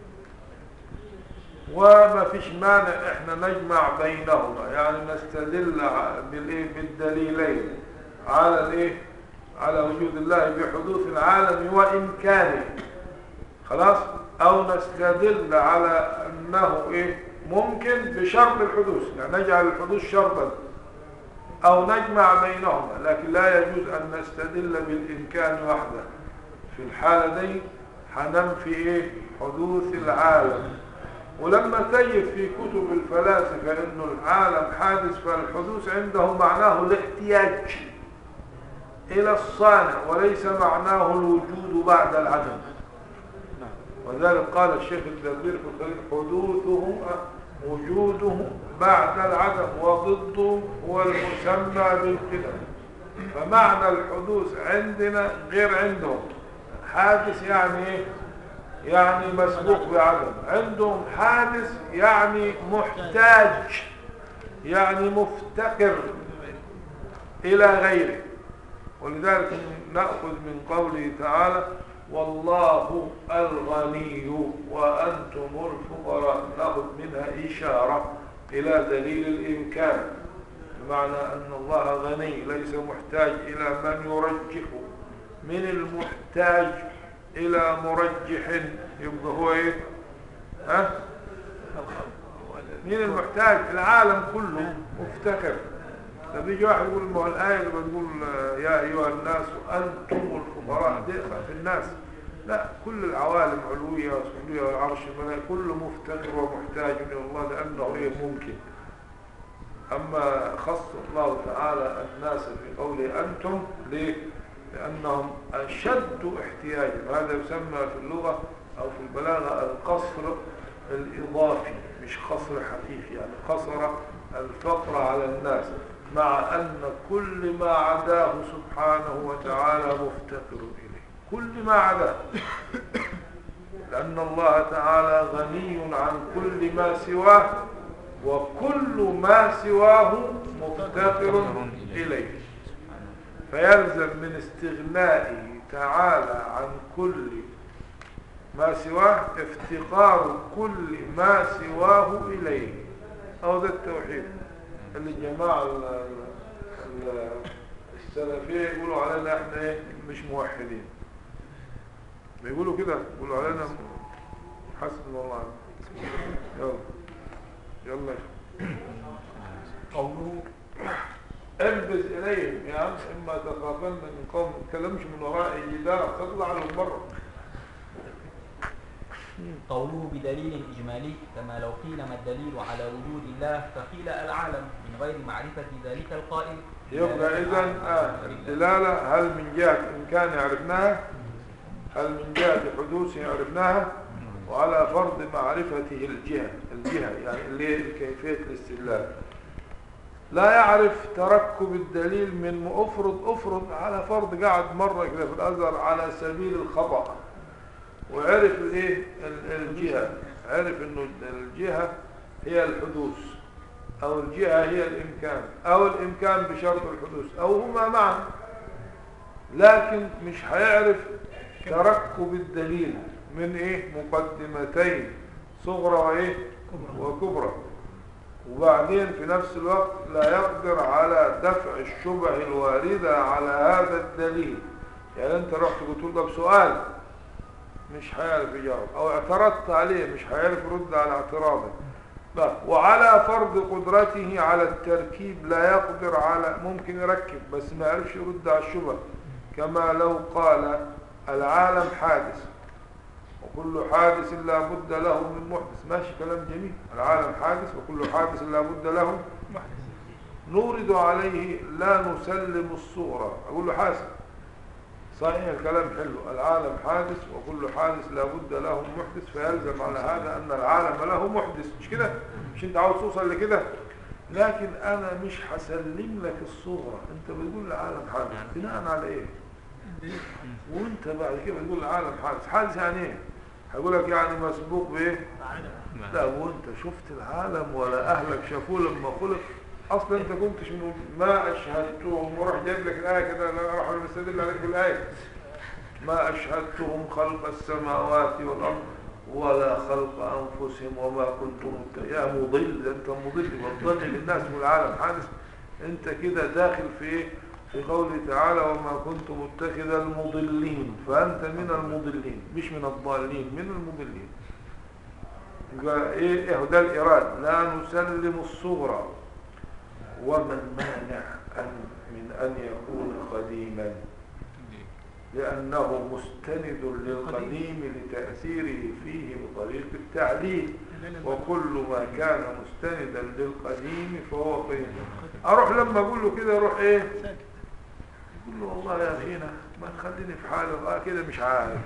وما فيش مانع احنا نجمع بينهما يعني نستدل ع- بالإيه بالدليلين على الايه على وجود الله بحدوث العالم وإمكانه خلاص أو نستدل على أنه إيه ممكن بشرط الحدوث يعني نجعل الحدوث شرطا أو نجمع بينهما لكن لا يجوز أن نستدل بالإمكان وحده في الحالة دي هننفي إيه حدوث العالم ولما تجد في كتب الفلاسفة أنه العالم حادث فالحدوث عندهم معناه الاحتياج إلى الصانع وليس معناه الوجود بعد العدم ولذلك قال الشيخ الدبير في الخليل حدوثه وجوده بعد العدم وضده هو المسمى بالقدم فمعنى الحدوث عندنا غير عندهم حادث يعني ايه يعني مسبوق بعدم عندهم حادث يعني محتاج يعني مفتقر إلى غيره ولذلك نأخذ من قوله تعالى والله الغني وأنتم الفقراء نأخذ منها إشارة إلى دليل الإمكان بمعنى أن الله غني ليس محتاج إلى من يرجحه من المحتاج إلى مرجح يبقى هو إيه ها مين المحتاج العالم كله مفتكر طب يجي واحد يقول ما هو الآية اللي بتقول آه، يا أيها الناس أنتم الفقراء دي في الناس لا كل العوالم علوية وسفلية والعرش الملائكة كله مفتقر ومحتاج إلى الله لأنه إيه ممكن أما خص الله تعالى الناس في قوله أنتم ليه؟ لأنهم أشد احتياجا وهذا يسمى في اللغة أو في البلاغة القصر الإضافي مش قصر حقيقي يعني قصر الفقر على الناس مع أن كل ما عداه سبحانه وتعالى مفتقر إليه كل ما عداه لأن الله تعالى غني عن كل ما سواه وكل ما سواه مفتقر إليه فيلزم من استغنائه تعالى عن كل ما سواه افتقار كل ما سواه إليه أو ذا التوحيد اللي الجماعة ال- ال- ال- السلفية يقولوا علينا احنا ايه مش موحدين بيقولوا كده يقولوا علينا حسبنا الله يلا يلا قوله انبذ اليهم يا عم اما تخافن من قوم ما تتكلمش من وراء جدار تطلع لهم بره قوله بدليل إجمالي كما لو قيل ما الدليل على وجود الله فقيل العالم من غير معرفة ذلك القائل يبقى اذا آه الدلاله هل من جهه امكان عرفناها هل من جهه حدوثه عرفناها وعلى فرض معرفته الجهه الجهه يعني اللي هي كيفيه الاستدلال لا يعرف تركب الدليل من افرض افرض على فرض قاعد مره كده في الازهر على سبيل الخطا وعرف الايه ال- الجهه عرف انه الجهه هي الحدوث او الجهه هي الامكان او الامكان بشرط الحدوث او هما معا لكن مش هيعرف تركب الدليل من ايه مقدمتين صغرى وايه وكبرى وبعدين في نفس الوقت لا يقدر على دفع الشبه الواردة على هذا الدليل يعني انت رحت قلت له ده بسؤال مش هيعرف يجاوب او اعترضت عليه مش هيعرف يرد على اعتراضك لا وعلى فرض قدرته على التركيب لا يقدر على ممكن يركب بس ما يعرفش يرد على الشبه كما لو قال العالم حادث وكل حادث لا بد له من محدث ماشي كلام جميل العالم حادث وكل حادث لا بد له نورد عليه لا نسلم الصورة أقول له حاسب صحيح الكلام حلو العالم حادث وكل حادث لا بد له من محدث فيلزم على هذا أن العالم له محدث مش كده مش انت عاوز توصل لكده لكن أنا مش هسلم لك الصورة انت بتقول العالم حادث بناء على ايه وانت بعد كده بتقول العالم حادث حادث يعني ايه هقول لك يعني مسبوق بايه لا وانت شفت العالم ولا اهلك شافوه لما خلق اصلا انت كنتش من ما اشهدتهم وراح جايب لك الايه كده لا راح مستدل عليك بالايه ما اشهدتهم خلق السماوات والارض ولا خلق انفسهم وما كنت مت- يا مضل ده انت مضل بتضل للناس من العالم حادث انت كده داخل في ايه في قوله تعالى وما كنت متخذ المضلين فانت من المضلين مش من الضالين من المضلين يبقى ايه إيه ده الاراد لا نسلم الصغرى ومن مانع أن من أن يكون قديما لأنه مستند للقديم لتأثيره فيه بطريق التعليل وكل ما كان مستندا للقديم فهو قديم أروح لما أقول له كده أروح إيه يقول له والله يا أخينا ما تخليني في حالي آه كده مش عارف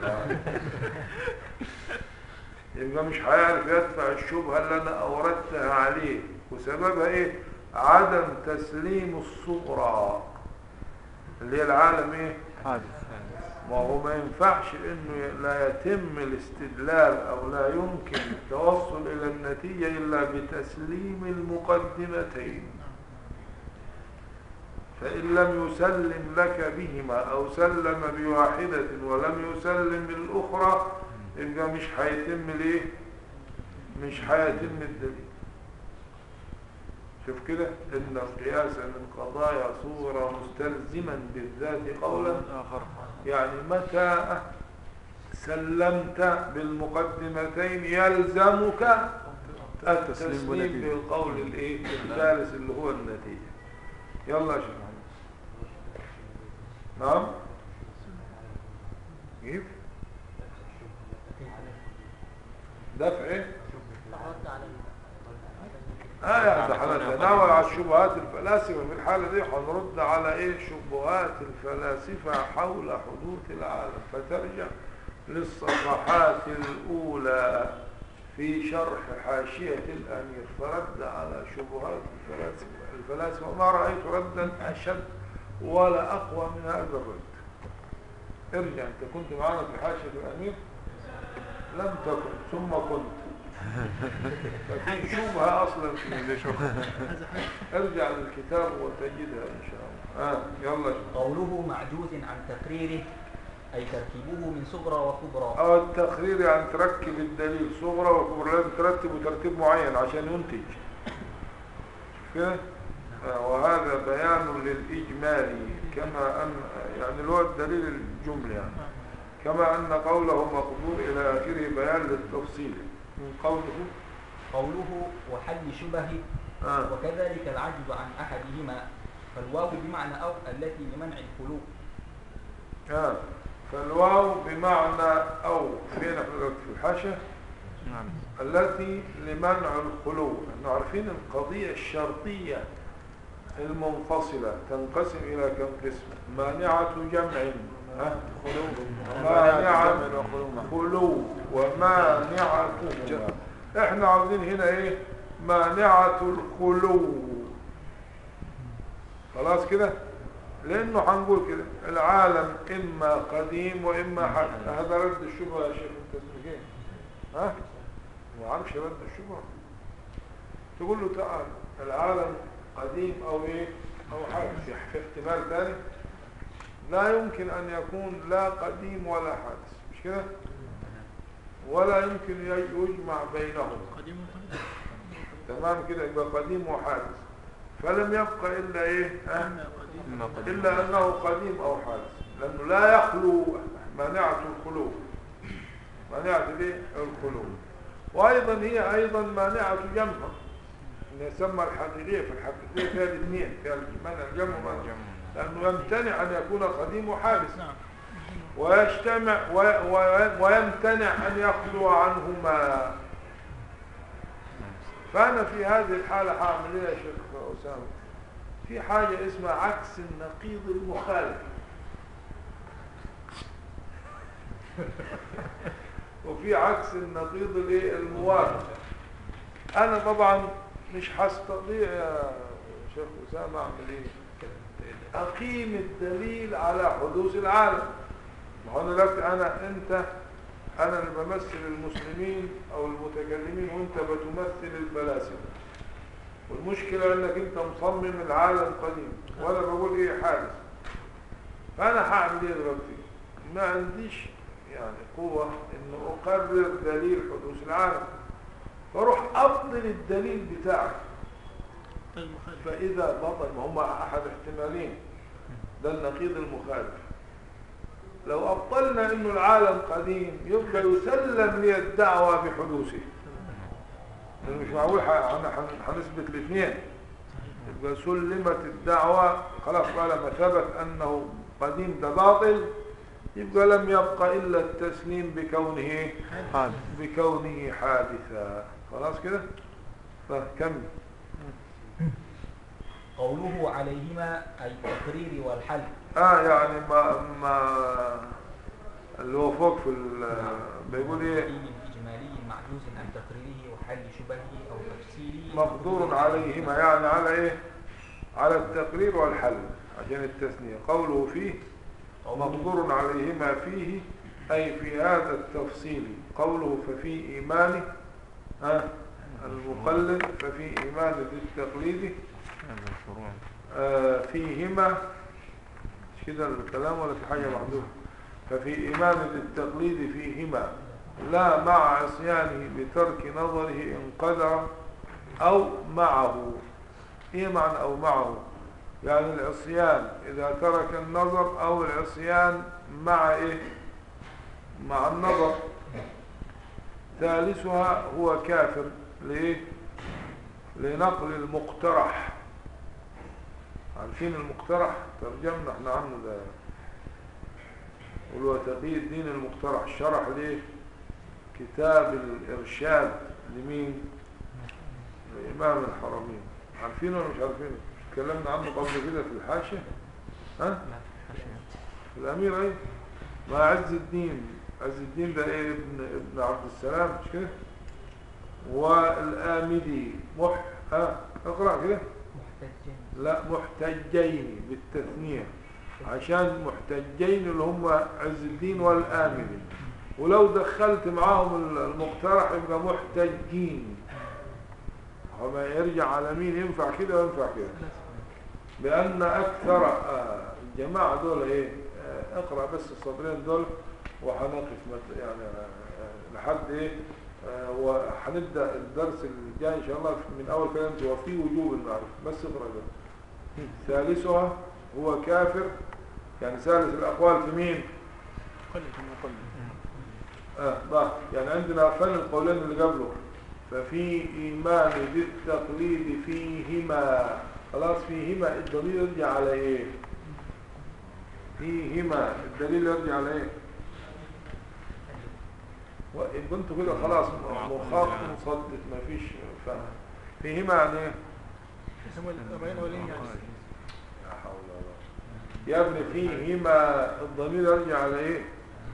يبقى مش هيعرف يدفع الشبهة اللي أنا أوردتها عليه وسببها إيه عدم تسليم الصغرى اللي هي العالم إيه حادث ما هو ما ينفعش انه لا يتم الاستدلال او لا يمكن التوصل الى النتيجة الا بتسليم المقدمتين فان لم يسلم لك بهما او سلم بواحدة ولم يسلم بالاخرى يبقى مش هيتم ليه مش هيتم الدليل شوف كده ان القياس من قضايا صورة مستلزما بالذات قولا آخر يعني متى سلمت بالمقدمتين يلزمك التسليم التسليم والنتيجة. بالقول الايه الثالث اللي هو النتيجة يلا يا شيخ محمد نعم كيف دفع ايه اه يا عبد الحلال تناول على الشبهات الفلاسفه في الحاله دي هنرد على ايه شبهات الفلاسفه حول حدوث العالم فترجع للصفحات الاولى في شرح حاشيه الامير فرد على شبهات الفلاسفه الفلاسفه وما رايت ردا اشد ولا اقوى من هذا الرد ارجع انت كنت معنا في حاشيه الامير لم تكن ثم كنت ففي شبهة أصلا في هذا حاجة ارجع للكتاب وتجدها إن شاء الله آه يلا قوله معجوز عن تقريره أي تركيبه من صغرى وكبرى أو التقرير يعني تركب الدليل صغرى وكبرى لازم ترتبه ترتيب معين عشان ينتج شوف كده آه، وهذا بيان للإجمالي كما أن يعني اللي هو الدليل الجملي يعني كما أن قوله مقدور إلى آخره بيان للتفصيل من قوله قوله وحل شبهه آه وكذلك العجز عن أحدهما فالواو بمعنى أو التي لمنع الخلو آه فالواو بمعنى أو فين احنا دلوقتي في الحاشية نعم التي لمنع الخلو احنا عارفين القضية الشرطية المنفصلة تنقسم إلى كم قسم مانعة جمع ها؟ مانعة خلو ومانعة جمع احنا عاوزين هنا ايه مانعة الخلو خلاص كده لانه هنقول كده العالم اما قديم واما حديث هذا رد الشبهه يا شيخ انت اسمك ايه ها ما عارفش رد الشبهه تقول له تعال العالم قديم او ايه او حادث في احتمال ثاني لا يمكن ان يكون لا قديم ولا حادث مش كده ولا يمكن يجمع بينهم قديم وقديم تمام كده يبقى قديم وحادث فلم يبقى الا ايه ها؟ إما قديم إما قديم إلا أنه قديم أو حادث لأنه لا يخلو مانعة الخلو مانعة الايه؟ الخلو وأيضا هي أيضا مانعة جمع إن يسمى الحقيقية في الحقيقية فيها الاثنين فيها مانع الجمع ومانع الجمع لأنه يمتنع أن يكون قديم وحادث نعم ويجتمع وي وي ويمتنع أن يخلو عنهما فأنا في هذه الحالة هعمل إيه يا شيخ أسامة في حاجة اسمها عكس النقيض المخالف وفي عكس النقيض الايه الموافق انا طبعا مش هستطيع يا شيخ اسامه اعمل ايه اقيم الدليل على حدوث العالم ما هو انا دلوقتي انا انت انا اللي بمثل المسلمين او المتكلمين وانت بتمثل الفلاسفه والمشكله انك انت مصمم العالم قديم وانا بقول ايه حادث فانا هعمل ايه دلوقتي ما عنديش يعني قوه ان اقرر دليل حدوث العالم فاروح ابطل الدليل بتاعي المخالف فإذا بطل ما هم أحد احتمالين ده النقيض المخالف لو أبطلنا أنه العالم قديم يبقى يسلم لي الدعوة بحدوثه لأنه مش معقول ح- أنا هن- هنثبت الاثنين يبقى سلمت الدعوة خلاص طالما ثبت أنه قديم ده باطل يبقى لم يبقى إلا التسليم بكونه هذا بكونه حادثا خلاص كده فكمل قوله عليهما أي التقرير والحل اه يعني ما ما اللي هو فوق في ال- بيقول ايه دليل إجمالي معجوز عن تقريره وحل شبهه أو تفسيره مقدور عليهما يعني على ايه على التقرير والحل عشان التثنية قوله فيه قوله مقدور عليهما فيه أي في هذا التفصيل قوله ففي إيمانه ها المقلد ففي إيمان ذي التقليد هذا الفروع آه، فيهما مش كده الكلام ولا في حاجة محذوفة ففي إيمان التقليد فيهما لا مع عصيانه بترك نظره إن قدر أو معه إيه معنى أو معه يعني العصيان إذا ترك النظر أو العصيان مع إيه مع النظر ثالثها هو كافر ليه لنقل المقترح عارفين المقترح ترجمنا احنا عنه ده هو تقي الدين المقترح شرح ليه كتاب الإرشاد لمين لإمام الحرمين عارفينه ولا مش عارفينه اتكلمنا عنه قبل كده في الحاشية ها لا حاشية في الأمير ايه مع عز الدين عز الدين ده ايه ابن ابن عبد السلام مش كده والآمدي مح ها اقرأ كده محتج لا محتجين بالتثنية عشان محتجين اللي هم عز الدين والآمدي ولو دخلت معاهم المقترح يبقى محتجين وما يرجع على مين ينفع كده وينفع كده بأن أكثر آه، الجماعة دول إيه آه، اقرأ بس السطرين دول وهنقف مت- يعني آه، لحد إيه آه، وهنبدأ الدرس الجاي إن شاء الله من أول كلام وفي وجوب المعرفة بس اقرأ ده ثالثها هو كافر يعني ثالث الأقوال في مين؟ قلد مقلد آه ضع. يعني عندنا فن القولين اللي قبله ففي إيمان بالتقليد فيهما خلاص فيهما الدليل يرجع على إيه فيهما الدليل يرجع على إيه وإن كنت كده خلاص مخاط مصدق ما فيش فهم فيهما يعني إيه هم الأربعين أولين يعني لا حول ولا قوة. يا ابني فيهما الضمير يرجع على إيه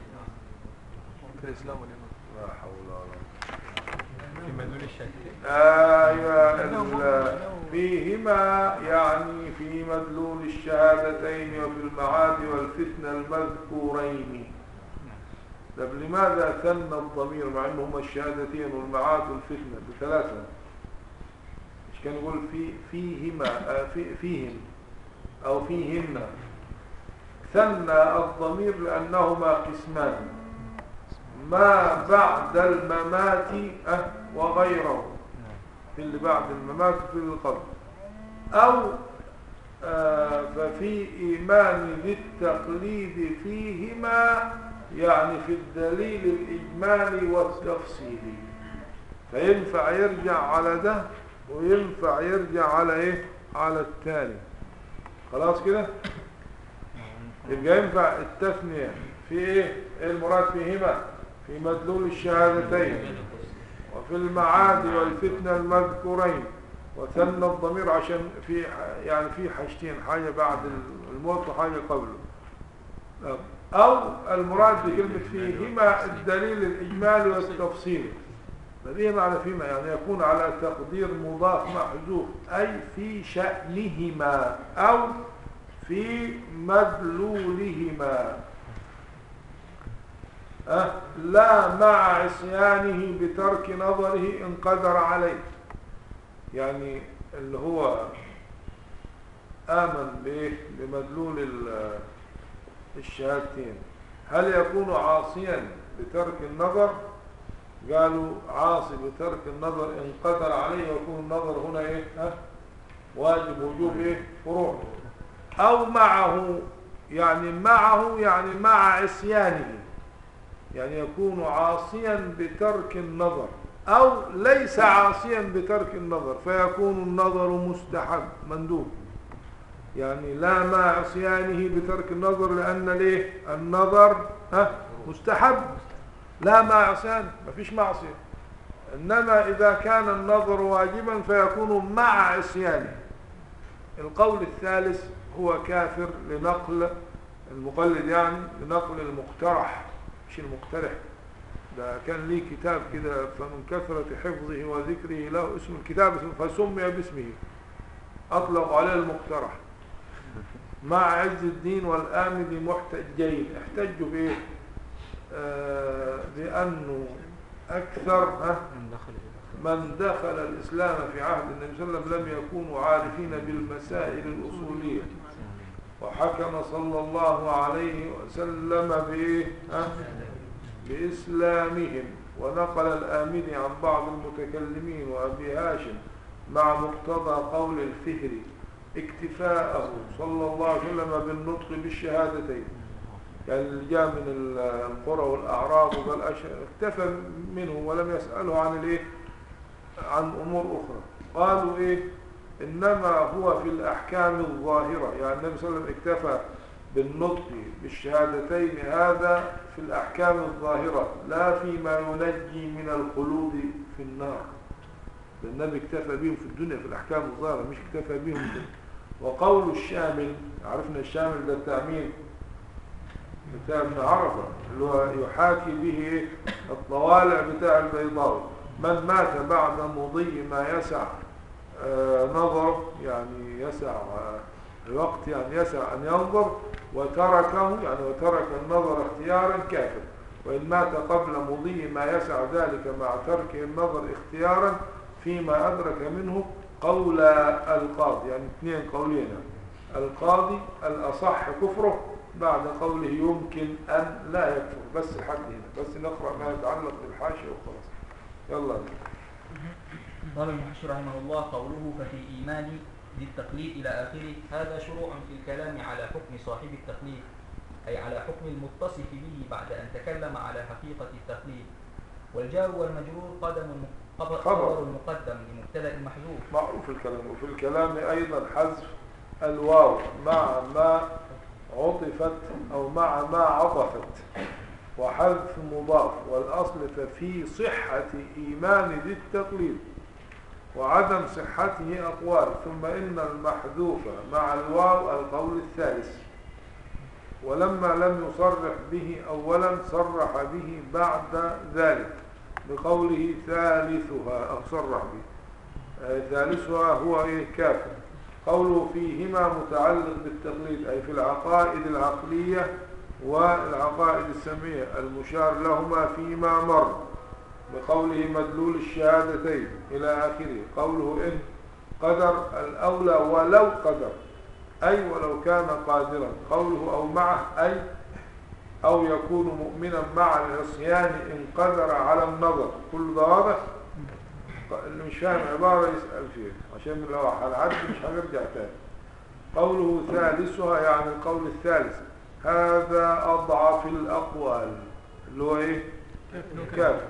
في الإسلام والإيمان لا حول ولا قوة في مدلول الشهادتين ايوه إنه- ال- فيهما يعني في مدلول الشهادتين وفي المعاد والفتنة المذكورين طب لماذا ثنى الضمير مع انه هما الشهادتين والمعاد والفتنة بثلاثة مش كان يقول في فيهما آه، في فيهم او فيهن ثنى الضمير لانهما قسمان ما بعد الممات أه وغيره في اللي بعد الممات وفي اللي قبل أو آه ففي إيمان ذي التقليد فيهما يعني في الدليل الإجمالي والتفصيلي فينفع يرجع على ده وينفع يرجع على إيه على التاني خلاص كده يبقى ينفع التثنية في إيه إيه المراد فيهما في مدلول الشهادتين وفي المعاد والفتنة المذكورين وثنى الضمير عشان في يعني في حاجتين حاجة بعد الموت وحاجة قبله أو المراد بكلمة فيهما الدليل الإجمالي والتفصيلي فدي معنى فيما يعني يكون على تقدير مضاف محذوف أي في شأنهما أو في مدلولهما أه لا مع عصيانه بترك نظره إن قدر عليه يعني اللي هو آمن بإيه بمدلول ال- الشهادتين هل يكون عاصيا بترك النظر قالوا عاصي بترك النظر إن قدر عليه يكون النظر هنا إيه ها واجب وجوب إيه فروع أو معه يعني معه يعني مع عصيانه يعني يكون عاصيا بترك النظر أو ليس عاصيا بترك النظر فيكون النظر مستحب مندوب يعني لا مع عصيانه بترك النظر لأن ليه النظر ها مستحب لا مع عصيانه مفيش معصية إنما إذا كان النظر واجبا فيكون مع عصيانه القول الثالث هو كافر لنقل المقلد يعني لنقل المقترح مش المقترح ده كان ليه كتاب كده فمن كثرة حفظه وذكره له اسم الكتاب اسمه فسمي باسمه أطلق عليه المقترح مع عز الدين والآمد محتجين احتجوا بإيه آه بأنه أكثر ها من دخل من دخل الإسلام في عهد النبي صلى الله عليه وسلم لم يكونوا عارفين بالمسائل الأصولية وحكم صلى الله عليه وسلم بإيه؟ ها؟ بإسلامهم ونقل الآمدي عن بعض المتكلمين وأبي هاشم مع مقتضى قول الفهري اكتفاءه صلى الله عليه وسلم بالنطق بالشهادتين يعني اللي جاء من القرى والأعراب وقال أشهد اكتفى منه ولم يسأله عن الايه عن أمور أخرى قالوا إيه إنما هو في الأحكام الظاهرة يعني النبي صلى الله عليه وسلم اكتفى بالنطق بالشهادتين هذا في الأحكام الظاهرة لا فيما ينجي من الخلود في النار ده النبي اكتفى بهم في الدنيا في الأحكام الظاهرة مش اكتفى بهم في وقول الشامل عرفنا الشامل ده التعميم بتاع ابن عرفة اللي هو يحاكي به إيه؟ الطوالع بتاع البيضاوي من مات بعد مضي ما يسع آه نظر يعني يسع آه الوقت يعني يسع أن ينظر وتركه يعني وترك النظر اختيارا كافر وإن مات قبل مضي ما يسع ذلك مع ترك النظر اختيارا فيما أدرك منه قول القاضي يعني اثنين قولين القاضي الأصح كفره بعد قوله يمكن أن لا يكفر بس الحد هنا بس نقرأ ما يتعلق بالحاشية وخلاص يلا قال المحشي رحمه الله قوله ففي إيمان ذي التقليد إلى آخره هذا شروع في الكلام على حكم صاحب التقليد أي على حكم المتصف به بعد أن تكلم على حقيقة التقليد والجار والمجرور قدم الم- خبر خبر. خبر المقدم لمبتدأ محذوف معروف الكلام وفي الكلام أيضا حذف الواو مع ما عطفت أو مع ما عطفت وحذف مضاف والأصل ففي صحة إيمان ذي التقليد وعدم صحته أقوال ثم إن المحذوف مع الواو القول الثالث ولما لم يصرح به أولا صرح به بعد ذلك بقوله ثالثها أو صرح به آه، ثالثها هو إيه كافر قوله فيهما متعلق بالتقليد أي في العقائد العقلية والعقائد السمعية المشار لهما فيما مر بقوله مدلول الشهادتين إلى آخره قوله إن قدر الأولى ولو قدر أي ولو كان قادرا قوله أو معه أي أو يكون مؤمنا مع العصيان إن قدر على النظر كل ده واضح اللي مش فاهم عبارة يسأل فيها عشان لو هنعدي مش هنرجع تاني قوله ثالثها يعني القول الثالث هذا أضعف الأقوال اللي هو إيه كافر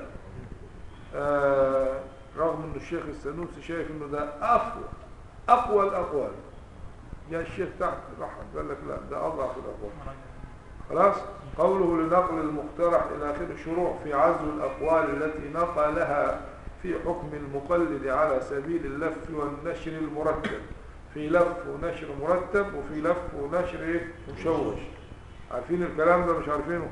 آه رغم أن الشيخ السنوسي شايف أنه ده أقوى أقوى الأقوال جاء الشيخ تحت راح قال لك لا ده أضعف الأقوال خلاص قوله لنقل المقترح إلى آخر شروع في عزو الأقوال التي نقلها في حكم المقلد على سبيل اللف والنشر المرتب في لف ونشر مرتب وفي لف ونشر إيه؟ مشوش عارفين الكلام ده مش عارفينه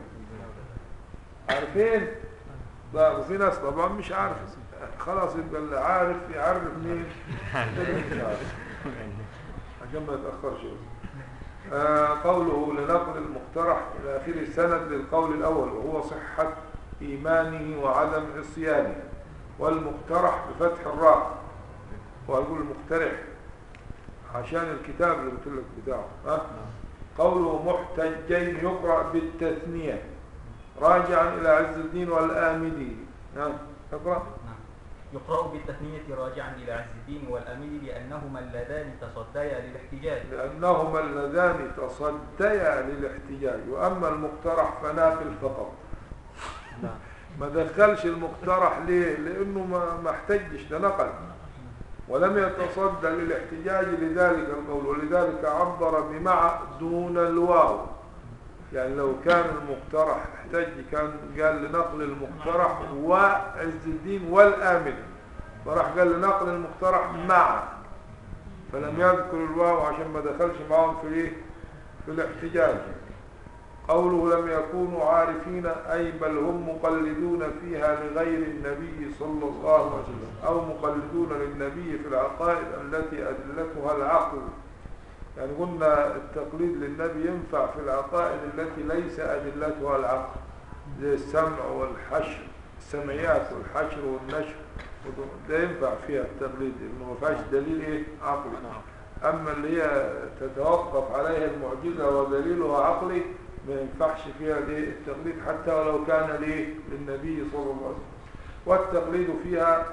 عارفين ده وفي ناس طبعا مش عارف خلاص يبقى اللي عارف يعرف مين اللي مش عارف عشان ما يتأخرش بس. آه قوله لنقل المقترح إلى آخره سند للقول الأول وهو صحة إيمانه وعدم عصيانه والمقترح بفتح الراء وأقول المقترح عشان الكتاب اللي قلت لك بتاعه ها قوله محتجين يقرأ بالتثنية راجعا إلى عز الدين والآمدي ها اقرأ نعم. يقرأ بالتثنية راجعا إلى عز الدين والأمير لأنهما اللذان تصديا للاحتجاج لأنهما اللذان تصديا للاحتجاج وأما المقترح فناقل فقط ما دخلش المقترح ليه لأنه ما ما احتجش ده نقل ولم يتصدى للاحتجاج لذلك القول ولذلك عبر بمع دون الواو يعني لو كان المقترح احتج كان قال لنقل المقترح وعز الدين والآمن فراح قال لنقل المقترح مع فلم يذكر الواو عشان ما دخلش معهم في ايه في الاحتجاج قوله لم يكونوا عارفين أي بل هم مقلدون فيها لغير النبي صلى الله عليه وسلم أو مقلدون للنبي في العقائد التي أدلتها العقل يعني قلنا التقليد للنبي ينفع في العقائد التي ليس أدلتها العقل زي السمع والحشر السمعيات والحشر والنشر ده ينفع فيها التقليد لأنه ما فيهاش دليل إيه عقلي أما اللي هي تتوقف عليها المعجزة ودليلها عقلي ما ينفعش فيها ليه التقليد حتى ولو كان ليه للنبي صلى الله عليه وسلم والتقليد فيها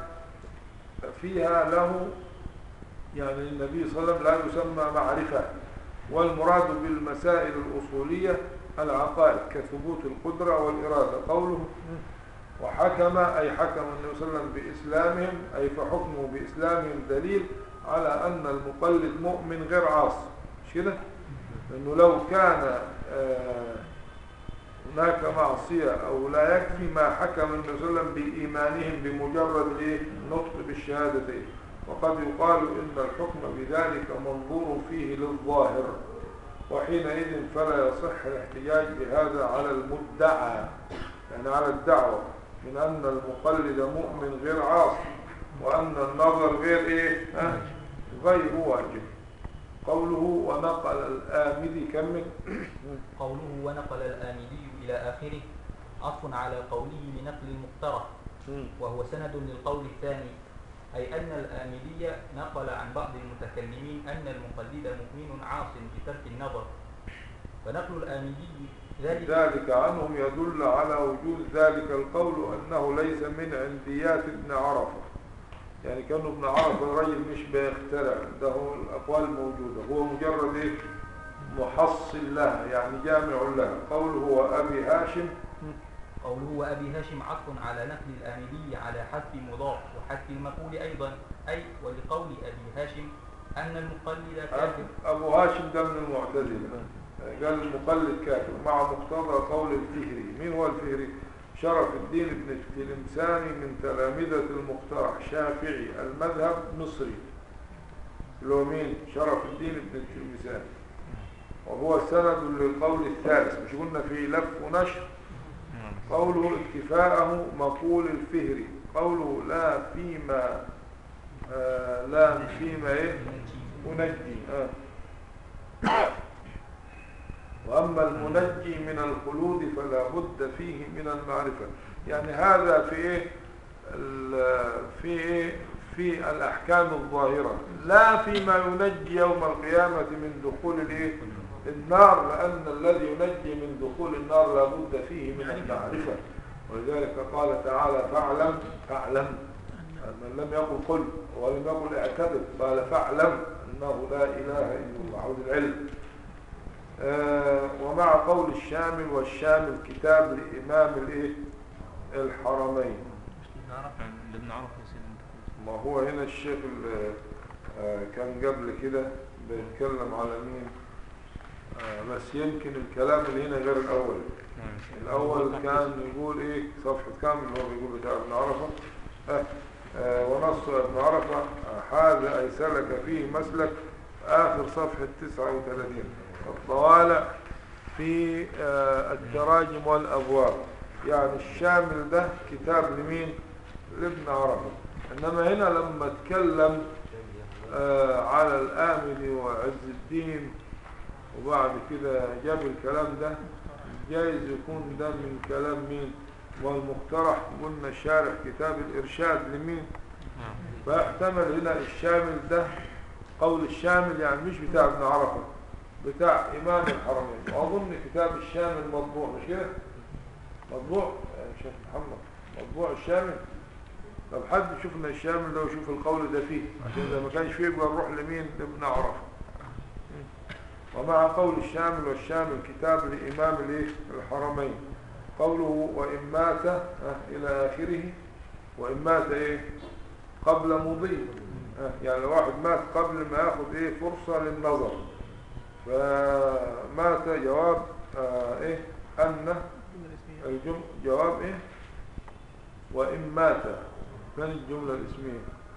فيها له يعني النبي صلى الله عليه وسلم لا يسمى معرفة والمراد بالمسائل الأصولية العقائد كثبوت القدرة والإرادة قوله وحكم أي حكم النبي صلى الله عليه وسلم بإسلامهم أي فحكمه بإسلامهم دليل على أن المقلد مؤمن غير عاصي مش كده؟ لأنه لو كان آه، هناك معصية أو لا يكفي ما حكم النبي صلى الله عليه وسلم بإيمانهم بمجرد إيه؟ نطق بالشهادتين وقد يقال إن الحكم بذلك منظور فيه للظاهر وحينئذ فلا يصح الاحتجاج بهذا على المدعى يعني على الدعوة من أن المقلد مؤمن غير عاصي وأن النظر غير إيه ها؟ غير واجب قوله ونقل الآمدي كمل قوله ونقل الآمدي إلى آخره عطف على قوله لنقل المقترح مم. وهو سند للقول الثاني أي أن الآمدي نقل عن بعض المتكلمين أن المقلد مؤمن عاص بترك النظر فنقل الآمدي ذلك ذلك عنهم يدل على وجود ذلك القول أنه ليس من عنديات ابن عرفة يعني كان ابن عرفة الرجل مش بيخترع ده هو الأقوال موجودة هو مجرد إيه محصل لها يعني جامع لها قوله هو أبي هاشم قوله وأبي هاشم عطف على نقل الآمدي على حذف مضاف وحذف المقول أيضا أي ولقول أبي هاشم أن المقلد كافر أبو هاشم ده من المعتزلة قال المقلد كافر مع مقتضى قول الفهري مين هو الفهري شرف الدين بن التلمساني من تلامذة المقترح شافعي المذهب مصري اللي هو مين شرف الدين بن التلمساني وهو سند للقول الثالث مش قلنا في لف ونشر نعم قوله اكتفاءه مقول الفهري قوله لا فيما آه لا فيما ايه منجي آه. وأما المنجي من الخلود فلا بد فيه من المعرفة يعني هذا في إيه ال- في إيه في الأحكام الظاهرة لا فيما ينجي يوم القيامة من دخول الإيه النار لأن الذي ينجي من دخول النار لا بد فيه من المعرفة ولذلك قال تعالى فاعلم فاعلم من لم يقل قل ولم يقل اعتبر قال فاعلم أنه لا إله إلا الله عود العلم آه، ومع قول الشامل والشامل كتاب لإمام الإيه الحرمين يعني اللي بنعرف يا سيدي انت ما هو هنا الشيخ ال- آه، كان قبل كده بيتكلم على مين آه، بس يمكن الكلام اللي هنا غير الأول نعم الأول كان يقول إيه صفحة كامل اللي هو بيقول بتاع ابن عرفة آه، آه، ونص ابن عرفة آه، هذا أي سلك فيه مسلك آخر صفحة 39 الطوالع في آه، التراجم والأبواب يعني الشامل ده كتاب لمين لابن عرفة إنما هنا لما اتكلم آه، على الآمدي وعز الدين وبعد كده جاب الكلام ده جايز يكون ده من كلام مين والمقترح قلنا شارح كتاب الإرشاد لمين نعم فاحتمل هنا الشامل ده قول الشامل يعني مش بتاع ابن عرفة بتاع إمام الحرمين وأظن كتاب الشامل مطبوع مش كده مطبوع يا شيخ محمد مطبوع الشامل طب حد شوفنا الشامل ده وشوف القول ده فيه عشان إذا ما كانش فيه يبقى نروح لمين لابن عرفة ومع قول الشامل والشامل كتاب لإمام الإيه؟ الحرمين قوله وإن مات ها، إلى آخره وإن مات إيه قبل مضي ها، يعني لو واحد مات قبل ما ياخد إيه فرصة للنظر فمات جواب آه إيه أن الجم... جواب إيه وإن مات من الجملة الاسمية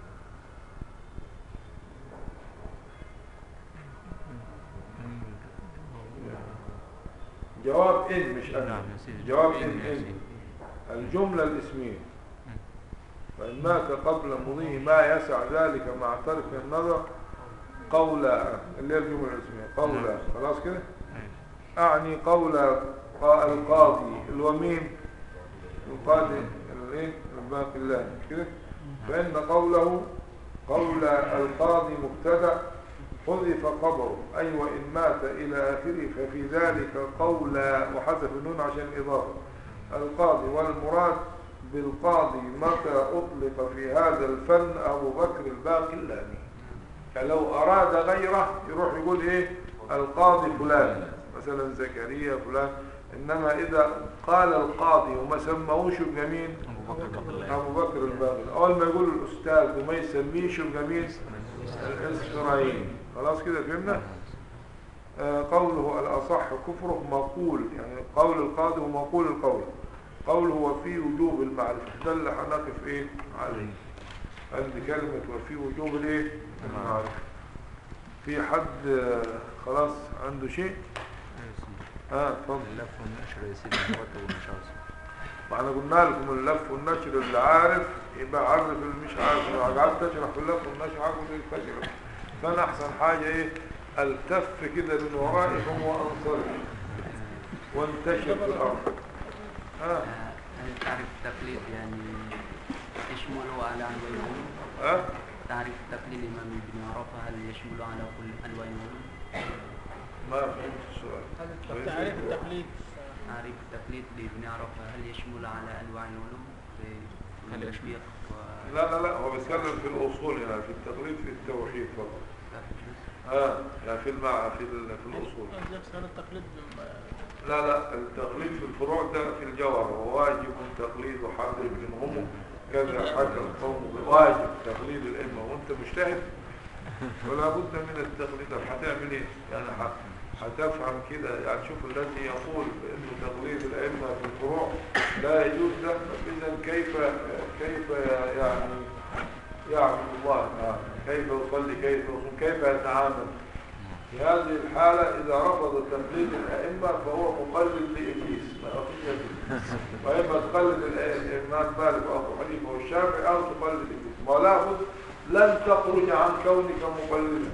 جواب إن مش أن نعم يا سيدي جواب إن إن يا إن سيدي. الجملة الاسمية فإن مات قبل مضيه ما يسع ذلك مع ترك النظر قولا اللي هي الجملة الاسمية قولا خلاص كده أيوة. أعني قول قا- القاضي الومين القاضي الايه الباقي الله مش كده فإن قوله قول القاضي مبتدأ حذف خبره أي وإن مات إلى آخره ففي ذلك قول وحذف النون عشان الإضافة القاضي والمراد بالقاضي متى أطلق في هذا الفن أبو بكر الباقي اللامي يعني لو أراد غيره يروح يقول إيه القاضي فلان مثلا زكريا فلان إنما إذا قال القاضي وما سموش يبقى مين أبو بكر بن الله أبو بكر الباقر أول ما يقول الأستاذ وما يسميش يبقى مين الإسرائيلي خلاص كده فهمنا آه قوله الأصح كفره مقول يعني قول القاضي ومقول القول قوله وفي وجوب المعرفة ده اللي هنقف إيه عليه عند كلمة وفي وجوب الإيه المعرفة في حد آه، خلاص عنده شيء أيوة يا سيدي. اه اتفضل اللف والنشر يا سيدي المرتب والمشاص واحنا قلنا لكم اللف والنشر اللي عارف يبقى عارف اللي مش عارف لو قعدت اشرح في اللف والنشر هاخد ايه الفجر كان احسن حاجه ايه التف كده من ورائكم وانصرف وانتشر في الارض ها هل تعريف التقليد يعني يشمل على أنواع العلوم؟ ها تعريف التقليد الإمام ابن عرفة هل يشمل على كل أنواع العلوم؟ ما فهمت السؤال تعريف التقليد تعريف التقليد لابن عرفة هل يشمل على أنواع العلوم؟ هل يشمل؟ الفقه و- لا لا لا هو بيتكلم في الأصول هنا في التقليد في التوحيد فقط ها يعني في المع في, ال... في الأصول نفس هذا التقليد لا لا التقليد في الفروع ده في الجوهر وواجب تقليد حاضر منهم كذا حكى القوم واجب تقليد الأئمة وأنت مجتهد ولا بد من التقليد طب هتعمل ايه؟ يعني ح- هتفهم كده يعني شوف الذي يقول بأنه تقليد الأئمة في الفروع لا يجوز ده إذا كيف كيف يعني يعبد الله تعالى كيف يصلي كيف يصوم كيف يتعامل في هذه الحالة إذا رفض تقليد الأئمة فهو مقلد لإبليس ما فيش إبليس. وإما تقلد الأ- الإمام مالك وأبو حنيفة والشافعي أو تقلد إبليس ولا بد لن تخرج عن كونك مقلدا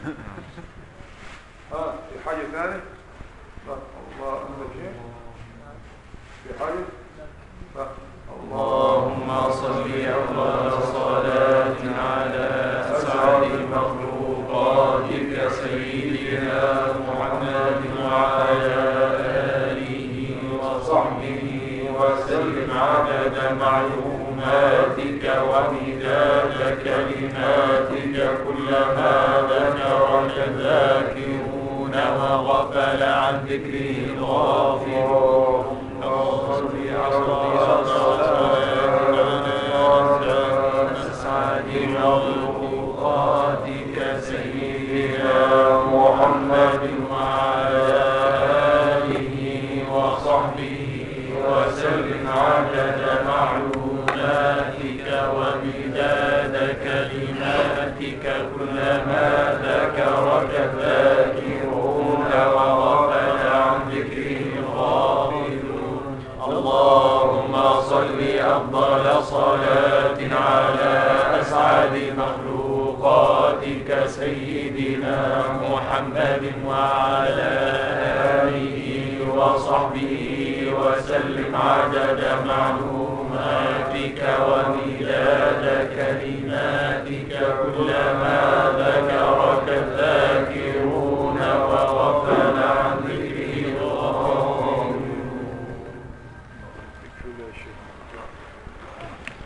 ها في حاجة ثانية؟ لا الله عندك شيء؟ في حاجة؟ لا اللهم صل أفضل صلاة على أسعد مخلوقاتك سيدنا محمد وعلى آله وصحبه وسلم عدد معلوماتك ومداد كلماتك كلما ذكرك الذاكرون وغفل عن ذكره الغافلون صل على أسعد مخلوقاتك سيدنا محمد وعلى آله وصحبه وسلم عدد معلوماتك ومداد كلماتك كلما ذكرك الذاكرون وغفل عن ذكره الغافلون اللهم صل أفضل صلاة على أسعد مخلوقاتك سيدنا محمد وعلى آله وصحبه وسلم عدد معلوماتك ومداد كلماتك كلما ذكرك الذاكرون وغفل عن ذكره الغافلون يكفي يا شيخ